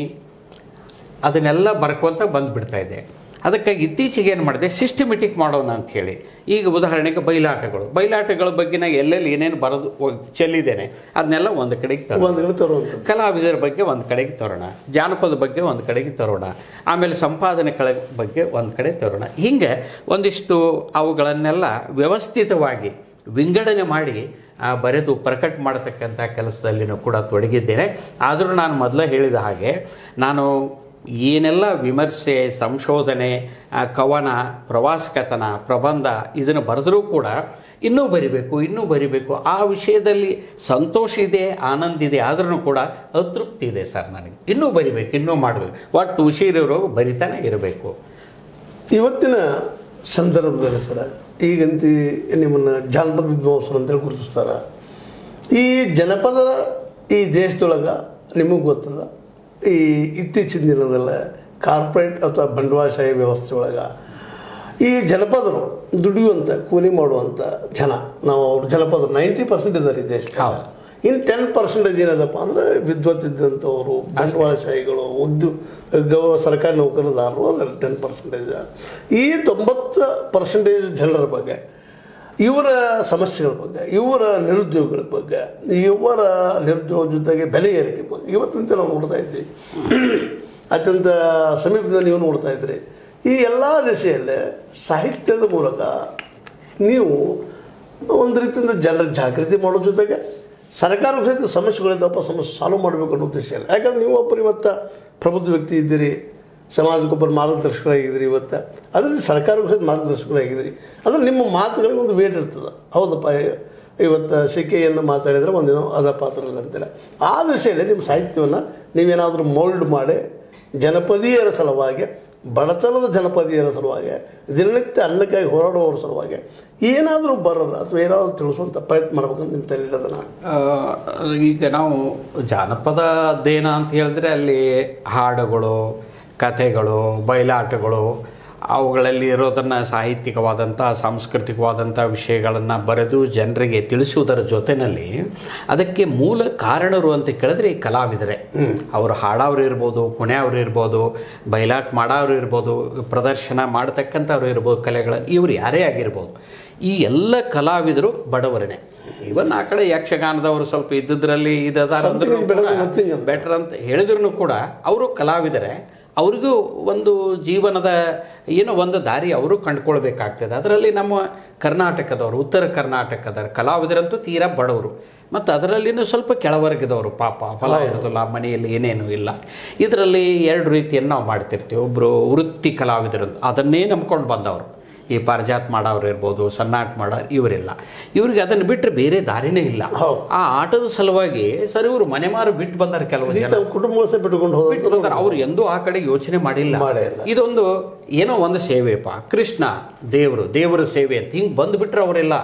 ಅದನ್ನೆಲ್ಲ ಬರ್ಕೊಂತ ಬಂದುಬಿಡ್ತಾ ಇದ್ದೆ ಅದಕ್ಕಾಗಿ ಇತ್ತೀಚೆಗೆ ಏನು ಮಾಡಿದೆ ಸಿಸ್ಟಮೆಟಿಕ್ ಮಾಡೋಣ ಅಂತ ಹೇಳಿ ಈಗ ಉದಾಹರಣೆಗೆ ಬಯಲಾಟಗಳು ಬಯಲಾಟಗಳ ಬಗ್ಗೆ ನಾನು ಎಲ್ಲೆಲ್ಲಿ ಏನೇನು ಬರೋದು ಹೋಗ್- ಚೆಲ್ಲಿದ್ದೇನೆ ಅದನ್ನೆಲ್ಲ ಒಂದು ಕಡೆಗೆ ತರೋಣ ಒಂದು ಕಡೆ ತರುವಂಥದ್ದು ಕಲಾವಿದರ ಬಗ್ಗೆ ಒಂದು ಕಡೆಗೆ ತರೋಣ ಜಾನಪದ ಬಗ್ಗೆ ಒಂದು ಕಡೆಗೆ ತರೋಣ ಆಮೇಲೆ ಸಂಪಾದನೆಗಳ ಬಗ್ಗೆ ಒಂದು ಕಡೆ ತರೋಣ ಹಿಂಗೆ ಒಂದಿಷ್ಟು ಅವುಗಳನ್ನೆಲ್ಲ ವ್ಯವಸ್ಥಿತವಾಗಿ ವಿಂಗಡಣೆ ಮಾಡಿ ಆ, ಬರೆದು ಪ್ರಕಟ ಮಾಡತಕ್ಕಂಥ ಕೆಲಸದಲ್ಲಿನೂ ಕೂಡ ತೊಡಗಿದ್ದೇನೆ ಆದರೂ ನಾನು ಮೊದಲೇ ಹೇಳಿದ ಹಾಗೆ ನಾನು ಏನೆಲ್ಲ ವಿಮರ್ಶೆ ಸಂಶೋಧನೆ ಆ, ಕವನ ಪ್ರವಾಸ ಕಥನ ಪ್ರಬಂಧ ಇದನ್ನು ಬರೆದರೂ ಕೂಡ ಇನ್ನೂ ಬರಿಬೇಕು ಇನ್ನೂ ಬರಿಬೇಕು ಆ ವಿಷಯದಲ್ಲಿ ಸಂತೋಷ ಇದೆ ಆನಂದ ಇದೆ ಆದ್ರೂ ಕೂಡ ಅತೃಪ್ತಿ ಇದೆ ಸರ್ ನನಗೆ ಇನ್ನೂ ಬರಿಬೇಕು ಇನ್ನೂ ಮಾಡಬೇಕು ಒಟ್ಟು ಹುಷಾರಿರೋ ಬರಿತಾನೆ ಇರಬೇಕು ಇವತ್ತಿನ ಸಂದರ್ಭದಲ್ಲಿ ಸರ ಈಗಂತ ನಿಮ್ಮನ್ನು ಜಾನಪದ ವಿದ್ವಾಂಸರು ಅಂತೇಳಿ ಗುರುತಿಸ್ತಾರೆ ಈ ಜನಪದ ಈ ದೇಶದೊಳಗೆ ನಿಮಗೆ ಗೊತ್ತದ ಈ ಇತ್ತೀಚಿನ ದಿನದಲ್ಲ ಕಾರ್ಪೊರೇಟ್ ಅಥವಾ ಬಂಡವಾಳಶಾಹಿ ವ್ಯವಸ್ಥೆ ಒಳಗೆ ಈ ಜನಪದರು ದುಡಿಯುವಂಥ ಕೂಲಿ ಮಾಡುವಂಥ ಜನ ನಾವು ಅವ್ರು ಜನಪದರು ನೈಂಟಿ ಪರ್ಸೆಂಟ್ ಇದ್ದಾರೆ ಈ ದೇಶದಾಗ ಹೌದು. ಇನ್ನು ಟೆನ್ ಪರ್ಸೆಂಟೇಜ್ ಏನದಪ್ಪ ಅಂದರೆ ವಿದ್ವತ್ ಇದ್ದಂಥವ್ರು ಬಂಡವಾಳಶಾಹಿಗಳು ಉದ್ಯೋ ಗೌ ಸರ್ಕಾರಿ ನೌಕರದಾರರು ಅದರಲ್ಲಿ ಟೆನ್ ಪರ್ಸೆಂಟೇಜ್ ಈ ತೊಂಬತ್ತು ಪರ್ಸೆಂಟೇಜ್ ಜನರ ಬಗ್ಗೆ ಇವರ ಸಮಸ್ಯೆಗಳ ಬಗ್ಗೆ ಇವರ ನಿರುದ್ಯೋಗಗಳ ಬಗ್ಗೆ ಇವರ ನಿರುದ್ಯೋಗ ಜೊತೆಗೆ ಬೆಲೆ ಏರಿಕೆ ಬಗ್ಗೆ ಇವತ್ತಂತ ನಾವು ನೋಡ್ತಾ ಇದ್ವಿ ಅತ್ಯಂತ ಸಮೀಪದಲ್ಲಿ ನೀವು ನೋಡ್ತಾ ಇದ್ರಿ ಈ ಎಲ್ಲ ದಿಶೆಯಲ್ಲೇ ಸಾಹಿತ್ಯದ ಮೂಲಕ ನೀವು ಒಂದು ರೀತಿಯಿಂದ ಜನರ ಜಾಗೃತಿ ಮಾಡೋ ಜೊತೆಗೆ ಸರ್ಕಾರ ಸಹಿತ ಸಮಸ್ಯೆಗಳಿದ್ದಾವಪ್ಪ ಸಮಸ್ಯೆ ಸಾಲ್ವ್ ಮಾಡಬೇಕು ಅನ್ನೋ ಉದ್ದೇಶ ಇಲ್ಲ ಯಾಕಂದ್ರೆ ನೀವು ಒಬ್ಬರು ಇವತ್ತು ಪ್ರಬುದ್ಧ ವ್ಯಕ್ತಿ ಇದ್ದೀರಿ ಸಮಾಜಕ್ಕೊಬ್ಬರು ಮಾರ್ಗದರ್ಶಕರಾಗಿದ್ದೀರಿ ಇವತ್ತು ಅದರಲ್ಲಿ ಸರ್ಕಾರಕ್ಕೂ ಸಹಿತ ಮಾರ್ಗದರ್ಶಕರಾಗಿದ್ದೀರಿ ಅಂದ್ರೆ ನಿಮ್ಮ ಮಾತುಗಳಿಗೆ ಒಂದು ವೇಟ್ ಇರ್ತದೆ ಹೌದಪ್ಪ ಇವತ್ತು ಶಿಕೆಯನ್ನು ಮಾತಾಡಿದರೆ ಒಂದಿನ ಅದ ಪಾತ್ರ ಇಲ್ಲ ಅಂತಿಲ್ಲ ಆ ದಿಶೆಯಲ್ಲಿ ನಿಮ್ಮ ಸಾಹಿತ್ಯವನ್ನು ನೀವೇನಾದರೂ ಮೋಲ್ಡ್ ಮಾಡಿ ಜನಪದೀಯರ ಸಲುವಾಗಿ ಬಡತನದ ಜನಪದೀಯರ ಸಲುವಾಗಿ ದಿನನಿತ್ಯ ಅನ್ನಕ್ಕಾಗಿ ಹೋರಾಡುವವರ ಸಲುವಾಗಿ ಏನಾದರೂ ಬರೋದು ಅಥವಾ ಏನಾದರೂ ತಿಳಿಸುವಂಥ ಪ್ರಯತ್ನ ಮಾಡ್ಬೇಕಂತ ನಿಮ್ಮ ತಲೆಯಲ್ಲಿ ನಾನು ಆ, ಈಗ ನಾವು ಜಾನಪದ ಅಧ್ಯಯನ ಅಂತ ಹೇಳಿದ್ರೆ ಅಲ್ಲಿ ಹಾಡುಗಳು ಕಥೆಗಳು ಬಯಲಾಟಗಳು ಅವುಗಳಲ್ಲಿ ಇರೋದನ್ನು ಸಾಹಿತ್ಯಿಕವಾದಂಥ ಸಾಂಸ್ಕೃತಿಕವಾದಂಥ ವಿಷಯಗಳನ್ನು ಬರೆದು ಜನರಿಗೆ ತಿಳಿಸುವುದರ ಜೊತೆಯಲ್ಲಿ ಅದಕ್ಕೆ ಮೂಲ ಕಾರಣರು ಅಂತ ಕೇಳಿದ್ರೆ ಈ ಕಲಾವಿದರೇ ಅವರು ಹಾಡೋರು ಇರ್ಬೋದು ಕುಣಿಯವ್ರು ಇರ್ಬೋದು ಬಯಲಾಟ ಮಾಡೋರು ಇರ್ಬೋದು ಪ್ರದರ್ಶನ ಮಾಡ್ತಕ್ಕಂಥವ್ರು ಇರ್ಬೋದು ಕಲೆಗಳ ಇವ್ರು ಯಾರೇ ಆಗಿರ್ಬೋದು ಈ ಎಲ್ಲ ಕಲಾವಿದರು ಬಡವರೇ ಇವನ್ ಆ ಕಡೆ ಯಕ್ಷಗಾನದವರು ಸ್ವಲ್ಪ ಇದ್ದದ್ರಲ್ಲಿ ಇದದಾರ Something is better than nothing ಅಂತ. ಬೆಟರ್ ಅಂತ ಹೇಳಿದ್ರು ಕೂಡ ಅವರು ಕಲಾವಿದರೆ ಅವ್ರಿಗೂ ಒಂದು ಜೀವನದ ಏನೋ ಒಂದು ದಾರಿ ಅವರು ಕಂಡುಕೊಳ್ಬೇಕಾಗ್ತದೆ ಅದರಲ್ಲಿ ನಮ್ಮ ಕರ್ನಾಟಕದವರು ಉತ್ತರ ಕರ್ನಾಟಕದ ಕಲಾವಿದರಂತೂ ತೀರಾ ಬಡವರು ಮತ್ತು ಅದರಲ್ಲಿನೂ ಸ್ವಲ್ಪ ಕೆಳವರ್ಗದವರು ಪಾಪ ಫಲ ಇರೋದಿಲ್ಲ ಮನೆಯಲ್ಲಿ ಏನೇನೂ ಇಲ್ಲ ಇದರಲ್ಲಿ ಎರಡು ರೀತಿಯನ್ನು ನಾವು ಮಾಡ್ತಿರ್ತೀವಿ ಒಬ್ಬರು ವೃತ್ತಿ ಕಲಾವಿದರು ಅಂತ ಅದನ್ನೇ ನಂಬ್ಕೊಂಡು ಬಂದವರು ಈ ಪಾರಿಜಾತ್ ಮಾಡೋರು ಇರ್ಬೋದು ಸನ್ನಾಟ ಮಾಡೋ ಇವರೆಲ್ಲ ಇವ್ರಿಗೆ ಅದನ್ನು ಬಿಟ್ಟರೆ ಬೇರೆ ದಾರಿನೇ ಇಲ್ಲ ಹೌದು. ಆ ಆಟದ ಸಲುವಾಗಿ ಸರ್ ಇವರು ಮನೆ ಮಾರು ಬಿಟ್ಟು ಬಂದಾರೆ ಕೆಲವು ಜನ ತಮ್ಮ ಕುಟುಂಬ ಸಹ ಬಿಟ್ಕೊಂಡು ಬಿಟ್ಟು ಹೋದ ಬಂದಾರೆ ಅವ್ರು ಎಂದೂ ಆ ಕಡೆ ಯೋಚನೆ ಮಾಡಿಲ್ಲ ಮಾಡೇ ಇಲ್ಲ. ಇದೊಂದು ಏನೋ ಒಂದು ಸೇವೆಪ್ಪ ಕೃಷ್ಣ ದೇವರು ದೇವರ ಸೇವೆ ಅಂತ ಹಿಂಗೆ ಬಂದುಬಿಟ್ರೆ ಅವರೆಲ್ಲ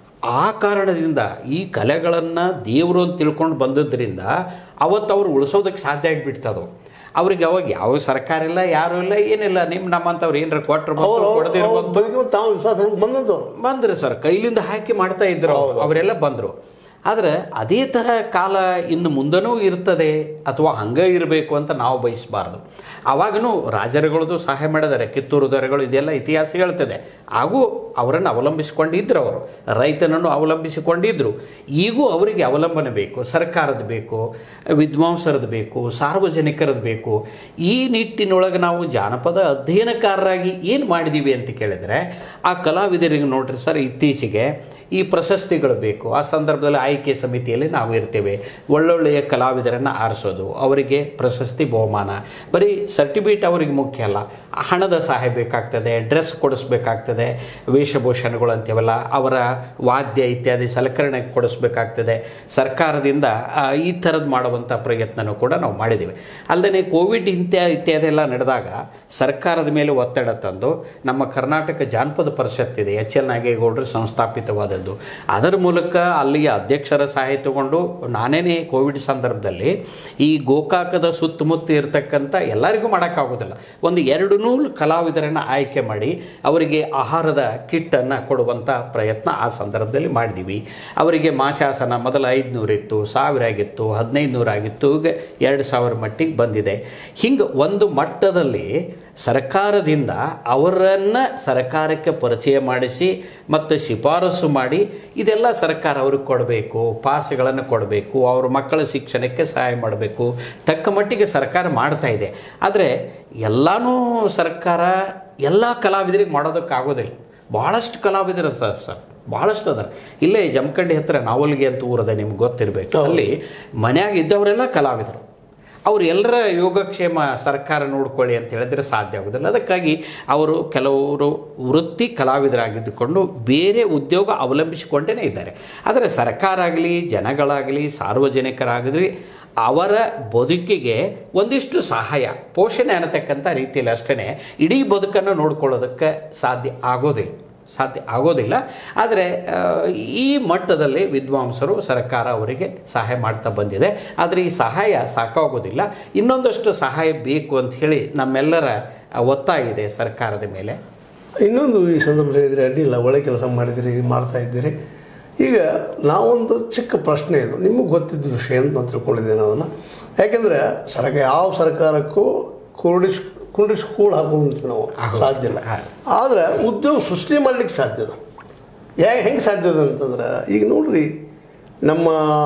ಆ ಕಾರಣದಿಂದ ಈ ಕಲೆಗಳನ್ನು ದೇವರು ಅಂತ ತಿಳ್ಕೊಂಡು ಬಂದದ್ರಿಂದ ಅವತ್ತು ಅವ್ರು ಉಳಿಸೋದಕ್ಕೆ ಸಾಧ್ಯ ಆಗಿಬಿಡ್ತದು ಅವ್ರಿಗೆ ಅವಾಗ ಯಾವ ಸರ್ಕಾರ ಇಲ್ಲ ಯಾರು ಇಲ್ಲ ಏನಿಲ್ಲ ನಿಮ್ಮ ನಮ್ಮಂಥವ್ರು ಏನಾರ ಕೊಟ್ಟರು ಬಂದ್ರು ಕೊಡದಿರೋ ಬಂದ್ರು ಬದುಕಿ ತಾವು ವಿಶ್ವಾಸ ಹೊಂದ್ಕೊಂಡು ಬಂದಂಥವ್ರು ಬಂದ್ರು ಸರ್ ಕೈಲಿಂದ ಹಾಕಿ ಮಾಡ್ತಾ ಇದ್ರು ಅವ್ರು. ಅವರೆಲ್ಲ ಬಂದರು ಆದರೆ ಅದೇ ಥರ ಕಾಲ ಇನ್ನು ಮುಂದನೂ ಇರ್ತದೆ ಅಥವಾ ಹಂಗೆ ಇರಬೇಕು ಅಂತ ನಾವು ಬಯಸಬಾರ್ದು ಆವಾಗನೂ ರಾಜರುಗಳದು ಸಹಾಯ ಮಾಡಿದ್ದಾರೆ ಕಿತ್ತೂರು ದೊರೆಗಳು ಇದೆಲ್ಲ ಇತಿಹಾಸ ಹೇಳ್ತದೆ ಹಾಗೂ ಅವರನ್ನು ಅವಲಂಬಿಸಿಕೊಂಡಿದ್ರು ಅವರು ರೈತನನ್ನು ಅವಲಂಬಿಸಿಕೊಂಡಿದ್ರು ಈಗೂ ಅವರಿಗೆ ಅವಲಂಬನೆ ಬೇಕು ಸರ್ಕಾರದ ಬೇಕು ವಿದ್ವಾಂಸರದ್ದು ಬೇಕು ಸಾರ್ವಜನಿಕರದ್ದು ಬೇಕು ಈ ನಿಟ್ಟಿನೊಳಗೆ ನಾವು ಜಾನಪದ ಅಧ್ಯಯನಕಾರರಾಗಿ ಏನು ಮಾಡಿದ್ದೀವಿ ಅಂತ ಕೇಳಿದರೆ ಆ ಕಲಾವಿದರಿಗೆ ನೋಡ್ರಿ ಸರ್ ಇತ್ತೀಚೆಗೆ ಈ ಪ್ರಶಸ್ತಿಗಳು ಬೇಕು ಆ ಸಂದರ್ಭದಲ್ಲಿ ಆಯ್ಕೆ ಸಮಿತಿಯಲ್ಲಿ ನಾವು ಇರ್ತೇವೆ ಒಳ್ಳೊಳ್ಳೆಯ ಕಲಾವಿದರನ್ನು ಆರಿಸೋದು ಅವರಿಗೆ ಪ್ರಶಸ್ತಿ ಬಹುಮಾನ ಬರೀ ಸರ್ಟಿಫಿಕೇಟ್ ಅವರಿಗೆ ಮುಖ್ಯ ಅಲ್ಲ ಹಣದ ಸಹಾಯ ಬೇಕಾಗ್ತದೆ ಡ್ರೆಸ್ ಕೊಡಿಸ್ಬೇಕಾಗ್ತದೆ ವೇಷಭೂಷಣಗಳು ಅಂತೀವಲ್ಲ ಅವರ ವಾದ್ಯ ಇತ್ಯಾದಿ ಸಲಕರಣೆ ಕೊಡಿಸ್ಬೇಕಾಗ್ತದೆ ಸರ್ಕಾರದಿಂದ ಆ, ಈ ಥರದ್ದು ಮಾಡುವಂಥ ಪ್ರಯತ್ನನೂ ಕೂಡ ನಾವು ಮಾಡಿದ್ದೀವಿ ಅಲ್ಲದೆ ಕೋವಿಡ್ ಇತ್ಯಾದಿ ಇತ್ಯಾದಿ ಎಲ್ಲ ನಡೆದಾಗ ಸರ್ಕಾರದ ಮೇಲೆ ಒತ್ತಡ ತಂದು ನಮ್ಮ ಕರ್ನಾಟಕ ಜಾನಪದ ಪರಿಷತ್ ಇದೆ ಎಚ್ ಎಲ್ ನಾಗೇಗೌಡರು ಸಂಸ್ಥಾಪಿತವಾದದ್ದು ಅದರ ಮೂಲಕ ಅಲ್ಲಿಯ ಅಧ್ಯಕ್ಷರ ಸಹಾಯ ತಗೊಂಡು ನಾನೇನೇ ಕೋವಿಡ್ ಸಂದರ್ಭದಲ್ಲಿ ಈ ಗೋಕಾಕದ ಸುತ್ತಮುತ್ತ ಇರತಕ್ಕಂಥ ಎಲ್ಲರಿಗೂ ಮಾಡೋಕ್ಕಾಗೋದಿಲ್ಲ ಒಂದು ಎರಡು ನೂರು ಕಲಾವಿದರನ್ನು ಆಯ್ಕೆ ಮಾಡಿ ಅವರಿಗೆ ಆಹಾರದ ಕಿಟ್ಟನ್ನು ಕೊಡುವಂಥ ಪ್ರಯತ್ನ ಆ ಸಂದರ್ಭದಲ್ಲಿ ಮಾಡಿದ್ದೀವಿ ಅವರಿಗೆ ಮಾಶಾಸನ ಮೊದಲು ಐದುನೂರು ಇತ್ತು ಸಾವಿರ ಆಗಿತ್ತು ಹದಿನೈದು ನೂರು ಆಗಿತ್ತು ಈಗ ಎರಡು ಸಾವಿರ ಮಟ್ಟಿಗೆ ಬಂದಿದೆ ಹಿಂಗೆ ಒಂದು ಮಟ್ಟದಲ್ಲಿ ಸರ್ಕಾರದಿಂದ ಅವರನ್ನು ಸರ್ಕಾರಕ್ಕೆ ಪರಿಚಯ ಮಾಡಿಸಿ ಮತ್ತು ಶಿಫಾರಸು ಮಾಡಿ ಇದೆಲ್ಲ ಸರ್ಕಾರ ಅವ್ರಿಗೆ ಕೊಡಬೇಕು ಪಾಸ್ಗಳನ್ನು ಕೊಡಬೇಕು ಅವ್ರ ಮಕ್ಕಳ ಶಿಕ್ಷಣಕ್ಕೆ ಸಹಾಯ ಮಾಡಬೇಕು ತಕ್ಕ ಮಟ್ಟಿಗೆ ಸರ್ಕಾರ ಮಾಡ್ತಾ ಇದೆ ಆದರೆ ಎಲ್ಲನೂ ಸರ್ಕಾರ ಎಲ್ಲ ಕಲಾವಿದರಿಗೆ ಮಾಡೋದಕ್ಕಾಗೋದಿಲ್ಲ ಭಾಳಷ್ಟು ಕಲಾವಿದರು ಸರ್ ಸರ್ ಭಾಳಷ್ಟು ಅದಾರ ಇಲ್ಲೇ ಜಮಖಂಡಿ ಹತ್ರ ನಾವಲ್ಗಿ ಅಂತ ಊರದ ನಿಮ್ಗೆ ಗೊತ್ತಿರಬೇಕು ಅಲ್ಲಿ ಮನ್ಯಾಗ ಇದ್ದವರೆಲ್ಲ ಕಲಾವಿದರು ಅವ್ರು ಎಲ್ಲರ ಯೋಗಕ್ಷೇಮ ಸರ್ಕಾರ ನೋಡ್ಕೊಳ್ಳಿ ಅಂತ ಹೇಳಿದ್ರೆ ಸಾಧ್ಯ ಆಗೋದಿಲ್ಲ ಅದಕ್ಕಾಗಿ ಅವರು ಕೆಲವರು ವೃತ್ತಿ ಕಲಾವಿದರಾಗಿದ್ದುಕೊಂಡು ಬೇರೆ ಉದ್ಯೋಗ ಅವಲಂಬಿಸಿಕೊಂಡೇ ಇದ್ದಾರೆ ಆದರೆ ಸರ್ಕಾರ ಆಗಲಿ ಜನಗಳಾಗಲಿ ಸಾರ್ವಜನಿಕರಾಗಲಿ ಅವರ ಬದುಕಿಗೆ ಒಂದಿಷ್ಟು ಸಹಾಯ ಪೋಷಣೆ ಅನ್ನತಕ್ಕಂಥ ರೀತಿಯಲ್ಲಿ ಅಷ್ಟೇ ಇಡೀ ಬದುಕನ್ನು ನೋಡ್ಕೊಳ್ಳೋದಕ್ಕೆ ಸಾಧ್ಯ ಆಗೋದಿಲ್ಲ ಸಾಧ್ಯ ಆಗೋದಿಲ್ಲ ಆದರೆ ಆ, ಈ ಮಟ್ಟದಲ್ಲಿ ವಿದ್ವಾಂಸರು ಸರ್ಕಾರ ಅವರಿಗೆ ಸಹಾಯ ಮಾಡ್ತಾ ಬಂದಿದೆ ಆದರೆ ಈ ಸಹಾಯ ಸಾಕಾಗೋದಿಲ್ಲ ಇನ್ನೊಂದಷ್ಟು ಸಹಾಯ ಬೇಕು ಅಂತ ಹೇಳಿ ನಮ್ಮೆಲ್ಲರ ಒತ್ತಾಯ ಇದೆ ಸರ್ಕಾರದ ಮೇಲೆ ಇನ್ನೊಂದು ಈ ಸಂದರ್ಭದಲ್ಲಿ ಹೇಳಿದರೆ ಅಡ್ಡಿಲ್ಲ ಒಳ್ಳೆ ಕೆಲಸ ಮಾಡಿದಿರಿ ಇದು ಮಾಡ್ತಾ ಇದ್ದೀರಿ ಈಗ ನಾವೊಂದು ಚಿಕ್ಕ ಪ್ರಶ್ನೆ ಇದು ನಿಮಗೆ ಗೊತ್ತಿದ್ದ ವಿಷಯ ಅಂತ ನಾನು ತಿಳ್ಕೊಂಡಿದ್ದೇನೆ ಅದನ್ನು ಯಾಕೆಂದರೆ ಸರ್ಕ ಯಾವ ಸರ್ಕಾರಕ್ಕೂ ಕುರುಡಿಸ್ ಕುಂಡಿಸ್ ಕೂಡ ಹಾಕೊಂಡು ನಾವು ಸಾಧ್ಯ ಇಲ್ಲ ಆದರೆ ಉದ್ಯೋಗ ಸೃಷ್ಟಿ ಮಾಡಲಿಕ್ಕೆ ಸಾಧ್ಯ ಇದೆ ಯಾಕೆ ಹೆಂಗೆ ಸಾಧ್ಯ ಇದೆ ಅಂತಂದ್ರೆ ಈಗ ನೋಡ್ರಿ ನಮ್ಮ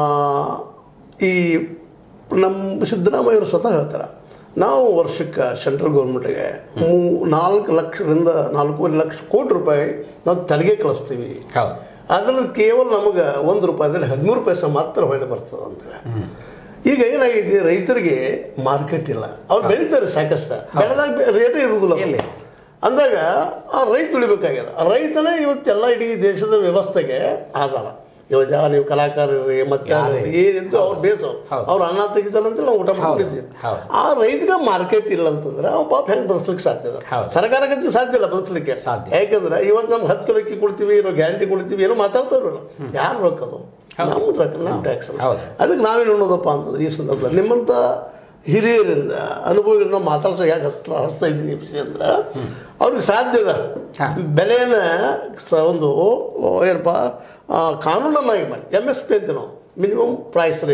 ಈ ನಮ್ಮ ಸಿದ್ದರಾಮಯ್ಯವರು ಸ್ವತಃ ಹೇಳ್ತಾರೆ ನಾವು ವರ್ಷಕ್ಕೆ ಸೆಂಟ್ರಲ್ ಗೌರ್ಮೆಂಟ್ಗೆ ಮೂ ನಾಲ್ಕು ಲಕ್ಷದಿಂದ ನಾಲ್ಕೂವರೆ ಲಕ್ಷ ಕೋಟಿ ರೂಪಾಯಿ ನಾವು ತೆರಿಗೆ ಕಳಿಸ್ತೀವಿ ಹೌದು ಅದ್ರಲ್ಲಿ ಕೇವಲ ನಮಗೆ ಒಂದು ರೂಪಾಯಿದಲ್ಲಿ ಹದಿಮೂರು ಪೈಸೆ ಮಾತ್ರ ಹೊಳೆ ಬರ್ತದೆ ಅಂತೇಳಿ ಈಗ ಏನಾಗೈತಿ ರೈತರಿಗೆ ಮಾರ್ಕೆಟ್ ಇಲ್ಲ ಅವ್ರು ಬೆಳಿತಾರೆ ಸಾಕಷ್ಟು ಬೆಳೆದಾಗ ರೇಟೇ ಇರುವುದಿಲ್ಲ ಇಲ್ಲ. ಅಂದಾಗ ಆ ರೈತ ಉಳಿಬೇಕಾಗ್ಯದ ಆ ರೈತನೇ ಇವತ್ತೆಲ್ಲ ಇಡೀ ದೇಶದ ವ್ಯವಸ್ಥೆಗೆ ಆಧಾರ ಇವಾಗ ನೀವು ಕಲಾಕಾರರಿ ಮತ್ತೆ ಏನಿದ್ದು ಅವ್ರು ಬೇಸವ್ರು ಅವ್ರು ಅನ್ನ ತೆಗಿತಾರೆ ಅಂತೇಳಿ ನಾವು ಊಟ ಮಾಡ್ಕೊಂಡಿದ್ದೀವಿ ಹೌದು. ಆ ರೈತಗೆ ಮಾರ್ಕೆಟ್ ಇಲ್ಲ ಅಂತಂದ್ರೆ ಅವ್ನು ಪಾಪ ಹೆಂಗೆ ಬದುಸ್ಲಿಕ್ಕೆ ಸಾಧ್ಯ ಇದೆ ಹೌದು. ಸರ್ಕಾರಕ್ಕಂತೂ ಸಾಧ್ಯ ಇಲ್ಲ ಬದುಕಲಿಕ್ಕೆ ಸಾಧ್ಯ. ಯಾಕಂದ್ರೆ ಇವತ್ತು ನಮ್ಗೆ ಹತ್ತು ಕಿಲೋ ಅಕ್ಕಿ ಕೊಡ್ತೀವಿ ಏನೋ ಗ್ಯಾರಂಟಿ ಕೊಡ್ತೀವಿ ಏನೋ ಮಾತಾಡ್ತಾರಲ್ಲ ಯಾರು ರೊಕ್ಕದು ನಮ್ಮ ರೊಕ್ಕ ನಮ್ಮ ಟ್ಯಾಕ್ಸ್ ಹೌದು. ಅದಕ್ಕೆ ನಾವೇನು ಅನ್ನೋದಪ್ಪ ಅಂತಂದ್ರೆ ಈ ಸಂದರ್ಭದಲ್ಲಿ ನಿಮ್ಮಂಥ ಹಿರಿಯರಿಂದ ಅನುಭವಿಗಳನ್ನ ಮಾತಾಡ್ಸೋ ಯಾಕೆ ಹಸ್ತ ಹಸ್ತಾ ಇದ್ದೀನಿ ಈ ವಿಷಯ ಅಂದ್ರೆ ಅವ್ರಿಗೆ ಸಾಧ್ಯ ಇದೆ ಹಾ. ಬೆಲೆನ ಸ ಒಂದು ಏನಪ್ಪ ಆ, ಕಾನೂನನ್ನಾಗಿ ಮಾಡಿ ಎಮ್ ಎಸ್ ಪಿ ಅಂತ ನಾವು ಮಿನಿಮಮ್ ಪ್ರೈಸ್ ರೇಟ್